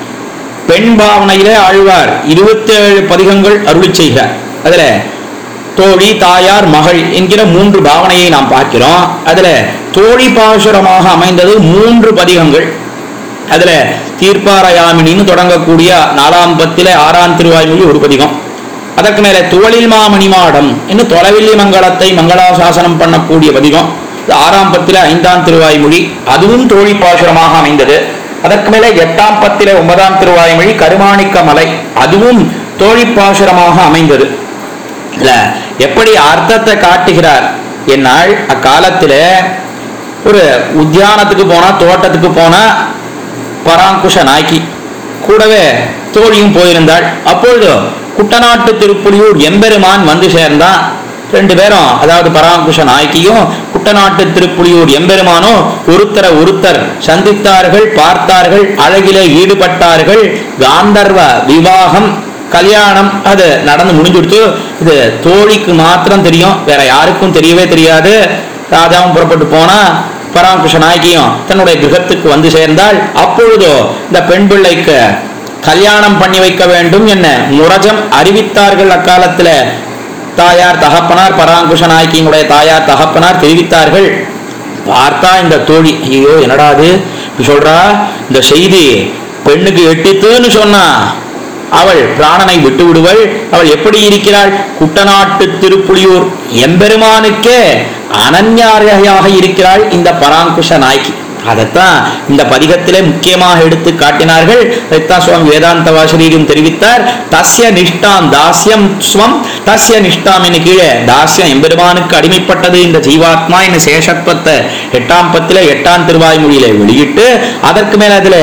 பெண் பாவனையிலே ஆழ்வார் இருபத்தி ஏழு பதிகங்கள் அருளி செய்கிறார் அதுல தோழி தாயார் மகள் என்கிற மூன்று பாவனையை நாம் பார்க்கிறோம் அதுல தோழி பாசுரமாக அமைந்தது மூன்று பதிகங்கள் அதுல தீர்ப்பாரயாமினின்னு தொடங்கக்கூடிய நாலாம் பத்தில ஆறாம் திருவாய்மொழி ஒரு பதிகம் அதற்கு மேல துவளில் மாமணி மாடம் இன்னும் தொலைவில்லி மங்களத்தை மங்களாசாசனம் பண்ணக்கூடிய பதிகம் இது ஆறாம் பத்தில ஐந்தாம் திருவாய்மொழி அதுவும் தோழி பாசுரமாக அமைந்தது அதற்கு மேல எட்டாம் பத்தில ஒன்பதாம் திருவாய்மொழி கருமாணிக்க மலை அதுவும் தோழி பாசுரமாக அமைந்தது இல்ல எப்படி அர்த்தத்தை காட்டுகிறார் என்னால் அக்காலத்துல ஒரு உத்தியானத்துக்கு போனா தோட்டத்துக்கு போனா பராங்குஷ நாய்க்கி கூடவே தோழியும் போயிருந்தாள் அப்பொழுது குட்டநாட்டு திருப்புலியூர் எம்பெருமான் வந்து சேர்ந்தான் ரெண்டு பேரும் அதாவது பராங்குஷ நாய்க்கியும் குட்டநாட்டு திருப்புலியூர் எம்பெருமானும் ஒருத்தர ஒருத்தர் சந்தித்தார்கள் பார்த்தார்கள் அழகிலே ஈடுபட்டார்கள் காந்தர்வ விவாகம் கல்யாணம் அது நடந்து முடிஞ்சுடுத்து இது தோழிக்கு மாத்திரம் தெரியும் வேற யாருக்கும் தெரியவே தெரியாது ராஜாவும் புறப்பட்டு போனா பராமகிருஷ்ண நாயகியும் தன்னுடைய கிரகத்துக்கு வந்து சேர்ந்தால் அப்பொழுதோ இந்த பெண் பிள்ளைக்கு கல்யாணம் பண்ணி வைக்க வேண்டும் என்ன முரஜம் அறிவித்தார்கள் அக்காலத்துல தாயார் தகப்பனார் பராங்குஷ நாயகியினுடைய தாயார் தகப்பனார் தெரிவித்தார்கள் பார்த்தா இந்த தோழி ஐயோ என்னடா அது இப்படி சொல்றா இந்த செய்தி பெண்ணுக்கு எட்டித்துன்னு சொன்னா அவள் பிராணனை விட்டு விடுவள் அவள் எப்படி இருக்கிறாள் குட்டநாட்டு திருப்புலியூர் எம்பெருமானுக்கே அனன்யாரையாக இருக்கிறாள் இந்த பராங்குஷ நாய்க்கு அதைத்தான் இந்த பதிகத்திலே முக்கியமாக எடுத்து காட்டினார்கள் அதைத்தான் சுவாமி வேதாந்த வாசரீகம் தெரிவித்தார் தஸ்ய நிஷ்டாம் தாஸ்யம் ஸ்வம் தஸ்ய நிஷ்டாம் என்று கீழே தாஸ்யம் எம்பெருமானுக்கு அடிமைப்பட்டது இந்த ஜீவாத்மா என்ன சேஷத்துவத்தை எட்டாம் பத்தில எட்டாம் திருவாய்மொழியில வெளியிட்டு அதற்கு மேல அதுல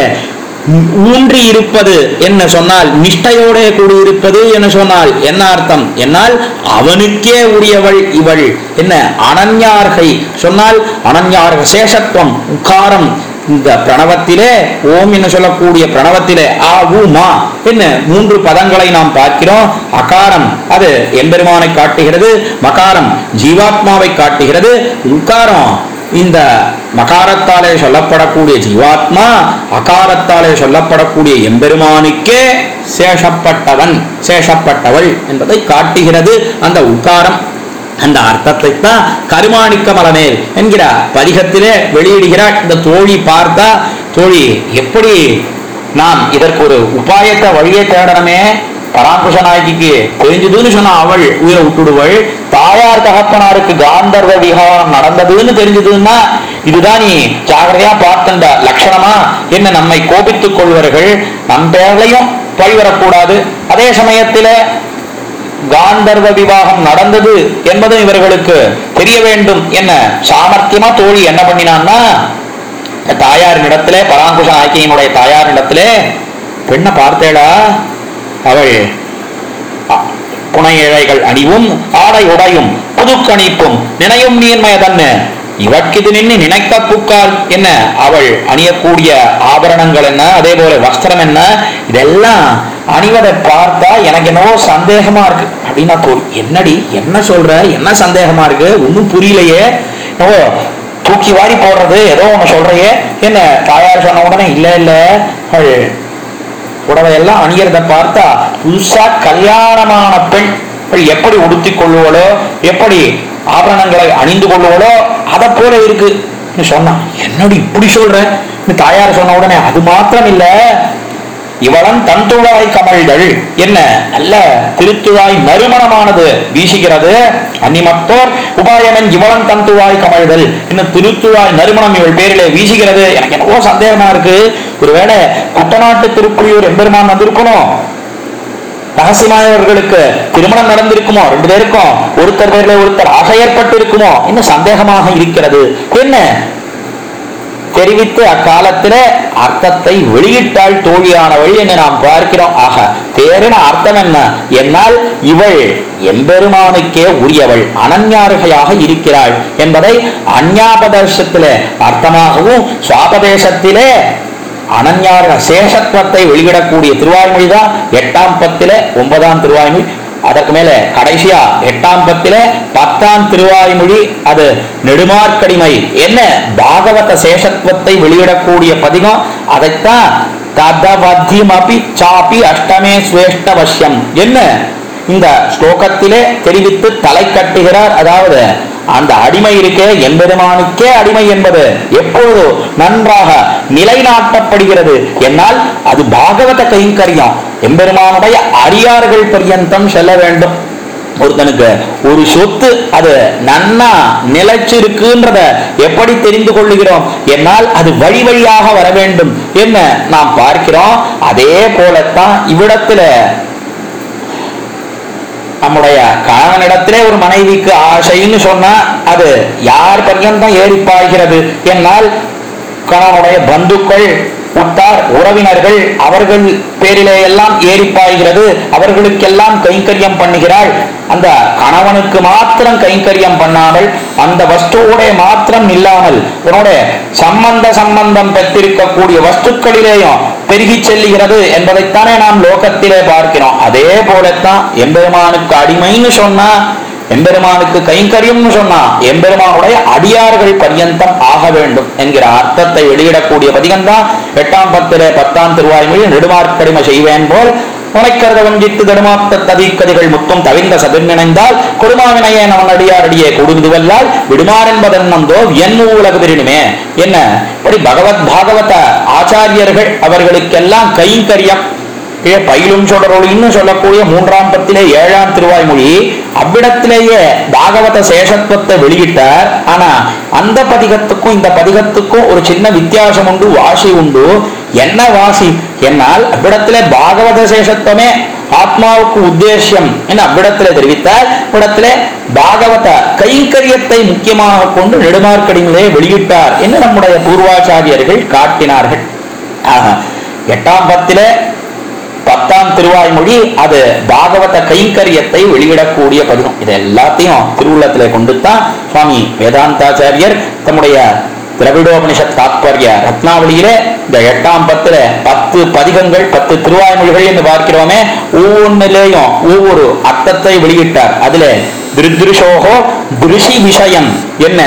ஊன்றி இருப்பது என்ன சொன்னால் நிஷ்டையோட கூடியிருப்பது என சொன்னால் என்ன அர்த்தம் என்னால் அவனுக்கே உரியவள் இவள் என்ன அனன்யார்கை சொன்னால் அனன்யார்க சேஷத்துவம் உக்காரம் இந்த பிரணவத்திலே ஓம் என்று சொல்லக்கூடிய பிரணவத்திலே ஆ உ மா என்ன மூன்று பதங்களை நாம் பார்க்கிறோம் அகாரம் அது எம்பெருமானை காட்டுகிறது மகாரம் ஜீவாத்மாவை காட்டுகிறது உக்காரம் இந்த மகாரத்தாலே சொல்லப்படக்கூடிய ஜீவாத்மா அகாரத்தாலே சொல்லப்படக்கூடிய எம்பெருமானுக்கே சேஷப்பட்டவன் சேஷப்பட்டவள் என்பதை காட்டுகிறது அந்த உக்காரம் அந்த அர்த்தத்தை தான் கருமாணிக்க மலமேல் என்கிற பதிகத்திலே வெளியிடுகிறார் இந்த தோழி பார்த்தா தோழி எப்படி நாம் இதற்கு ஒரு உபாயத்தை வழியை தேடணுமே பராங்குஷ நாயகிக்கு தெரிஞ்சதுன்னு சொன்னா அவள் உயிரை விட்டுடுவள் தாயார் தகப்பனாருக்கு காந்தர்வ விகாரம் நடந்ததுன்னு தெரிஞ்சதுன்னா இதுதான் நீ ஜாகிரதையா பார்த்த லட்சணமா என்ன நம்மை கோபித்துக் கொள்வார்கள் நம் பேர்லையும் பழி வரக்கூடாது அதே சமயத்திலே காந்தர்வ விவாகம் நடந்தது என்பதும் இவர்களுக்கு தெரிய வேண்டும் என்ன சாமர்த்தியமா தோழி என்ன பண்ணினான்னா தாயாரினிடத்திலே பராங்குஷ நாயக்கியினுடைய தாயாரினிடத்திலே பெண்ணை பார்த்தேடா அவள் அ- புனை இழைகள் அணிவும் ஆடை உடையும் புதுக்கணிப்பும் நினையும் நீர்மயதன்னு இவட்கிது நின்று நினைத்த பூக்கால் என்ன அவள் அணியக்கூடிய ஆபரணங்கள் என்ன அதே போல வஸ்திரம் என்ன இதெல்லாம் அணிவதை பார்த்தா எனக்கு என்னவோ சந்தேகமா இருக்கு அப்படின்னா தோல் என்னடி என்ன சொல்ற என்ன சந்தேகமா இருக்கு ஒன்றும் புரியலையே என்னவோ தூக்கி வாரி போடுறது ஏதோ ஒண்ணு சொல்றையே என்ன தாயார் சொன்ன உடனே இல்ல இல்ல அவள் புடவை எல்லாம் அணியறத பார்த்தா புதுசா கல்யாணமான பெண் அவள் எப்படி உடுத்திக் கொள்ளுவளோ எப்படி ஆபரணங்களை அணிந்து கொள்ளுவளோ அதை போல இருக்கு நீ சொன்னா என்னடி இப்படி சொல்ற நீ தாயார் சொன்ன உடனே அது மாத்திரம் இல்ல இவளன் தன்துழாய் கமழ்கள் என்ன நல்ல திருத்துழாய் நறுமணமானது வீசுகிறது அன்னிமத்தோர் உபாயனன் இவளன் தன்துழாய் கமழ்தல் இன்னும் திருத்துழாய் நறுமணம் இவள் பேரிலே வீசுகிறது எனக்கு என்னவோ சந்தேகமா இருக்கு ஒருவேளை குட்டநாட்டு திருப்புலியூர் எம்பெருமான் வந்திருக்கணும் ரகசியமானவர்களுக்கு திருமணம் நடந்திருக்குமோ ரெண்டு பேருக்கும் ஒருத்தர் பேர்ல ஒருத்தர் ஆசை ஏற்பட்டு இருக்குமோ இன்னும் சந்தேகமாக இருக்கிறது என்ன தெரிவித்து அக்காலத்தில அர்த்தத்தை வெளியிட்டாள் தோழியானவள் என்று நாம் பார்க்கிறோம் ஆக தேரின அர்த்தம் என்ன என்னால் இவள் எம்பெருமானுக்கே உரியவள் அனன்யாருகையாக இருக்கிறாள் என்பதை அந்யாபதேசத்திலே அர்த்தமாகவும் சுவாபதேசத்திலே அனன்யார சேஷத்துவத்தை வெளியிடக்கூடிய திருவாய்மொழி தான் எட்டாம் பத்தில ஒன்பதாம் திருவாய்மொழி அதற்கு மேல கடைசியா எட்டாம் பத்தில பத்தாம் திருவாய்மொழி அது நெடுமார்க்கடிமை என்ன பாகவத சேஷத்துவத்தை வெளியிடக்கூடிய பதிகம் அதைத்தான் ததவத்தியம் அபி சாப்பி அஷ்டமே ஸ்வேஷ்ட வசியம் என்ன இந்த ஸ்லோகத்திலே தெரிவித்து தலை கட்டுகிறார் அதாவது அந்த அடிமை இருக்கே எம்பெருமானுக்கே அடிமை என்பது எப்பொழுது நன்றாக நிலைநாட்டப்படுகிறது என்னால் அது பாகவத கைங்கரியம் எம்பெருமானுடைய அடியார்கள் பர்யந்தம் செல்ல வேண்டும் ஒருத்தனுக்கு ஒரு சொத்து அது நன்னா நிலைச்சிருக்குன்றத எப்படி தெரிந்து கொள்ளுகிறோம் என்னால் அது வழி வழியாக வர வேண்டும் என்ன நாம் பார்க்கிறோம் அதே போலத்தான் இவ்விடத்துல நம்முடைய கணவனிடத்திலே ஒரு மனைவிக்கு ஆசைன்னு சொன்னா அது யார் பர்யந்தம் ஏறி பாய்கிறது என்னால் கணவனுடைய பந்துக்கள் உத்தார் உறவினர்கள் அவர்கள் பேரிலே எல்லாம் ஏறி பாய்கிறது அவர்களுக்கெல்லாம் கைங்கரியம் பண்ணுகிறாள் அந்த கணவனுக்கு மாத்திரம் கைங்கரியம் பண்ணாமல் அந்த வஸ்துவோட மாத்திரம் இல்லாமல் உன்னோட சம்பந்த சம்பந்தம் பெற்றிருக்கக்கூடிய வஸ்துக்களிலேயும் பெருகி செல்லுகிறது என்பதைத்தானே நாம் லோகத்திலே பார்க்கிறோம் அதே போலத்தான் எம்பெருமானுக்கு அடிமைன்னு சொன்னா எம்பெருமானுக்கு கைங்கரியம்னு சொன்னா எம்பெருமானுடைய அடியார்கள் பர்யந்தம் ஆக வேண்டும் என்கிற அர்த்தத்தை வெளியிடக்கூடிய பதிகம்தான் எட்டாம் பத்திலே பத்தாம் திருவாய்மொழி நெடுமார்க்கடிமை செய்வேன் போல் உனைக்கருத வஞ்சித்து தடுமாத்த ததிக்கதிகள் முத்தும் தவிர்ந்த சதிர்நினைந்தால் கொடுமாவினையே நமன் அடியாரடியே கொடுந்துவல்லால் விடுமார் என்பதன் நந்தோ என் உலகு விரினுமே என்ன இப்படி பகவத் பாகவத ஆச்சாரியர்கள் அவர்களுக்கெல்லாம் கைங்கரியம் கீழே பயிலும் சொடரொழின்னு சொல்லக்கூடிய மூன்றாம் பத்திலே ஏழாம் திருவாய்மொழி அவ்விடத்திலேயே பாகவத சேஷத்துவத்தை வெளியிட்டார் ஆனா அந்த பதிகத்துக்கும் இந்த பதிகத்துக்கும் ஒரு சின்ன வித்தியாசம் உண்டு வாசி உண்டு என்ன வாசி என்னால் அவ்விடத்திலே பாகவத சேஷத்துவமே ஆத்மாவுக்கு உத்தேசியம் என்று அவ்விடத்திலே தெரிவித்தார் இவ்விடத்திலே பாகவத கைங்கரியத்தை முக்கியமாக கொண்டு நெடுமார்க்கடிகளே வெளியிட்டார் என்று நம்முடைய பூர்வாச்சாரியர்கள் காட்டினார்கள் ஆக எட்டாம் பத்திலே பத்தாம் திருவாய்மொழி அது பாகவத கைங்கரியத்தை வெளியிடக்கூடிய பதிகம் இது எல்லாத்தையும் திருவுள்ளத்திலே கொண்டு தான் சுவாமி வேதாந்தாச்சாரியர் தம்முடைய திரவிடோபனிஷத் தாத்பரிய ரத்னாவளியிலே இந்த எட்டாம் பத்துல பத்து பதிகங்கள் பத்து திருவாய்மொழிகள் என்று பார்க்கிறோமே ஒவ்வொன்றிலேயும் ஒவ்வொரு அர்த்தத்தை வெளியிட்டார் அதுல திருதிருஷோகோ திருஷி விஷயம் என்ன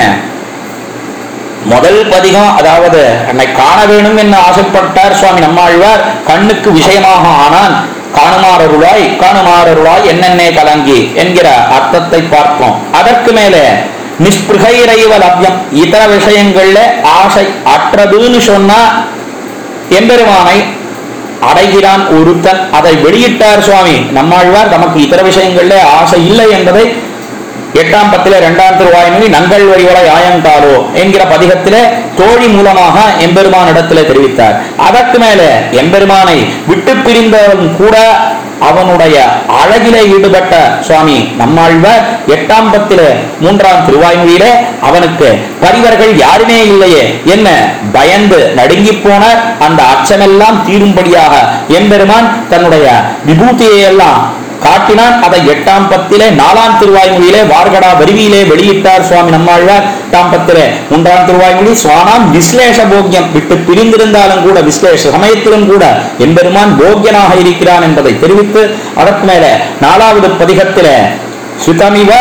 முதல் பதிகம் அதாவது என்னை காண வேணும் என்று ஆசைப்பட்டார் சுவாமி நம்மாழ்வார் கண்ணுக்கு விஷயமாக ஆனான் காணுமாறருளாய் காணுமாறருளாய் என்னென்ன கலங்கி என்கிற அர்த்தத்தை பார்ப்போம் அதற்கு மேலே நிஸ்பிருகைரைவ லப்யம் இதர விஷயங்கள்ல ஆசை அற்றதுன்னு சொன்னா எம்பெருமானை அடைகிறான் ஒருத்தன் அதை வெளியிட்டார் சுவாமி நம்மாழ்வார் நமக்கு இதர விஷயங்கள்ல ஆசை இல்லை என்பதை எட்டாம் பத்திலே இரண்டாம் திருவாய்மொழி நங்கள் வரிவளை ஆயங்காலோ என்கிற பதிகத்திலே தோழி மூலமாக எம்பெருமானிடத்திலே தெரிவித்தார் அதற்கு மேலே எம்பெருமானை விட்டு பிரிந்தவன் கூட அவனுடைய அழகிலே ஈடுபட்ட சுவாமி நம்மாழ்வார் எட்டாம் பத்திலே மூன்றாம் திருவாய்மொழியிலே அவனுக்கு பரிவர்கள் யாருமே இல்லையே என்ன பயந்து நடுங்கி போன அந்த அச்சமெல்லாம் தீரும்படியாக எம்பெருமான் தன்னுடைய விபூதியை எல்லாம் காட்டினான் அதை எட்டாம் பத்திலே நாலாம் திருவாய்மொழியிலே வார்கடா வருவியிலே வெளியிட்டார் சுவாமி நம்மாழ்வார் எட்டாம் பத்திலே மூன்றாம் திருவாய்மொழி சுவானாம் விஸ்லேஷ போக்கியம் விட்டு பிரிந்திருந்தாலும் கூட விஸ்லேஷ சமயத்திலும் கூட எம்பெருமான் போக்கியனாக இருக்கிறான் என்பதை தெரிவித்து அதற்கு மேலே நாலாவது பதிகத்திலே சுதமிவ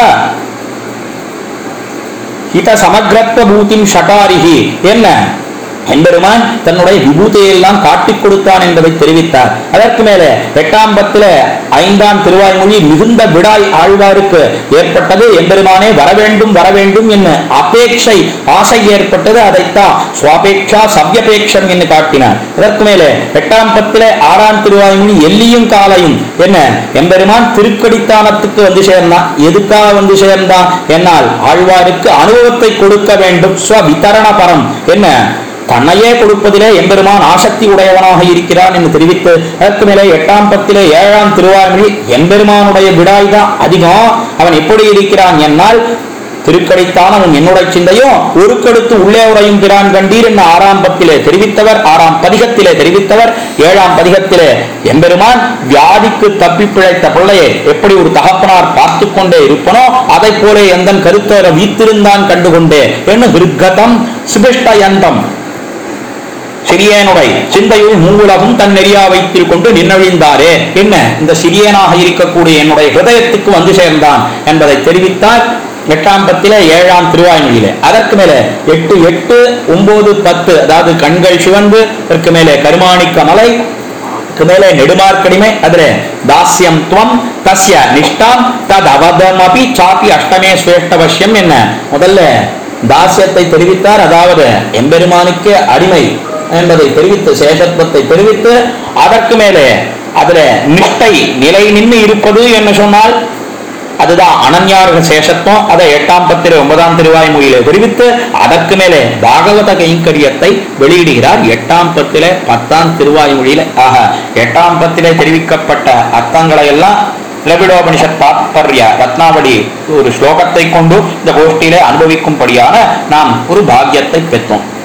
ஹித சமக்ரத்வ பூத்திம் ஷகாரிஹி என்ன எம்பெருமான் தன்னுடைய விபூதியெல்லாம் காட்டிக் கொடுத்தான் என்பதை தெரிவித்தார் அதற்கு மேலே எட்டாம் பத்துல ஐந்தாம் திருவாய்மொழி மிகுந்த விடாய் ஆழ்வாருக்கு ஏற்பட்டது எம்பெருமானே வரவேண்டும் வரவேண்டும் என்ன அபேட்சை ஆசை ஏற்பட்டது அதைத்தான் சுவாபேட்சா சவ்யபேட்சம் என்று காட்டினார் அதற்கு மேலே எட்டாம் பத்துல ஆறாம் திருவாய்மொழி எல்லியும் காலையும் என்ன எம்பெருமான் திருக்கடித்தானத்துக்கு வந்து சேர்ந்தான் எதுக்காக வந்து சேர்ந்தான் என்னால் ஆழ்வாருக்கு அனுபவத்தை கொடுக்க வேண்டும் ஸ்வவிதரண பரம் என்ன தன்னையே கொடுப்பதிலே எம்பெருமான் ஆசக்தி உடையவனாக இருக்கிறான் என்று தெரிவித்து அதற்கு மேலே எட்டாம் பத்திலே ஏழாம் திருவாரூரில் எம்பெருமானுடைய விடாய் தான் அதிகம் அவன் எப்படி இருக்கிறான் என்னால் திருக்கடித்தான் அவன் என்னுடைய சிந்தையும் ஒரு கடுத்து உள்ளே உரையும் பிரான் கண்டீர் என்ன ஆறாம் பத்திலே தெரிவித்தவர் ஆறாம் பதிகத்திலே தெரிவித்தவர் ஏழாம் பதிகத்திலே எம்பெருமான் வியாதிக்கு தப்பி பிழைத்த பிள்ளையை எப்படி ஒரு தகப்பனார் பார்த்து கொண்டே இருப்பனோ அதை போல எந்தன் கருத்தர வீத்திருந்தான் கண்டுகொண்டே என்ன விருக்கதம் சுபிஷ்டயந்தம் சிறியனுடை சிந்தையுள் மூவுலகும் தன் நெறியா வைத்திருக்கொண்டு நின்னழிந்தாரே என்ன இந்த சிறியனாக இருக்கக்கூடிய என்னுடைய ஹிருதயத்துக்கு வந்து சேர்ந்தான் என்பதை தெரிவித்தார் எட்டாம் பத்தில ஏழாம் திருவாய்மொழியிலே அதற்கு மேலே எட்டு எட்டு ஒன்பது பத்து அதாவது கண்கள் சிவந்து அதற்கு மேலே கருமாணிக்க மலை அதற்கு மேலே நெடுமார்க்கடிமை அதுல தாஸ்யம் துவம் தஸ்ய நிஷ்டாம் தத் அவதமபி சாப்பி அஷ்டமே ஸ்வேஷ்டவசியம் என்ன முதல்ல தாஸ்யத்தை தெரிவித்தார் அதாவது எம்பெருமானுக்கு அடிமை என்பதை தெரிவித்து சேஷத்துவத்தை தெரிவித்து அதற்கு மேலே அதுல நிஷ்டை நிலை நின்று இருப்பது என்று சொன்னால் அதுதான் அனன்யார்க சேஷத்துவம் அதை எட்டாம் பத்திர ஒன்பதாம் திருவாய் மொழியில தெரிவித்து அதற்கு மேலே பாகவத கைங்கரியத்தை வெளியிடுகிறார் எட்டாம் பத்தில பத்தாம் திருவாய் மொழியில ஆக எட்டாம் பத்திலே தெரிவிக்கப்பட்ட அர்த்தங்களை எல்லாம் திரவிடோபனிஷத் தாத்பர்ய ரத்னாவளி ஒரு ஸ்லோகத்தை கொண்டு இந்த கோஷ்டியிலே அனுபவிக்கும்படியான நாம் ஒரு பாக்கியத்தை பெற்றோம்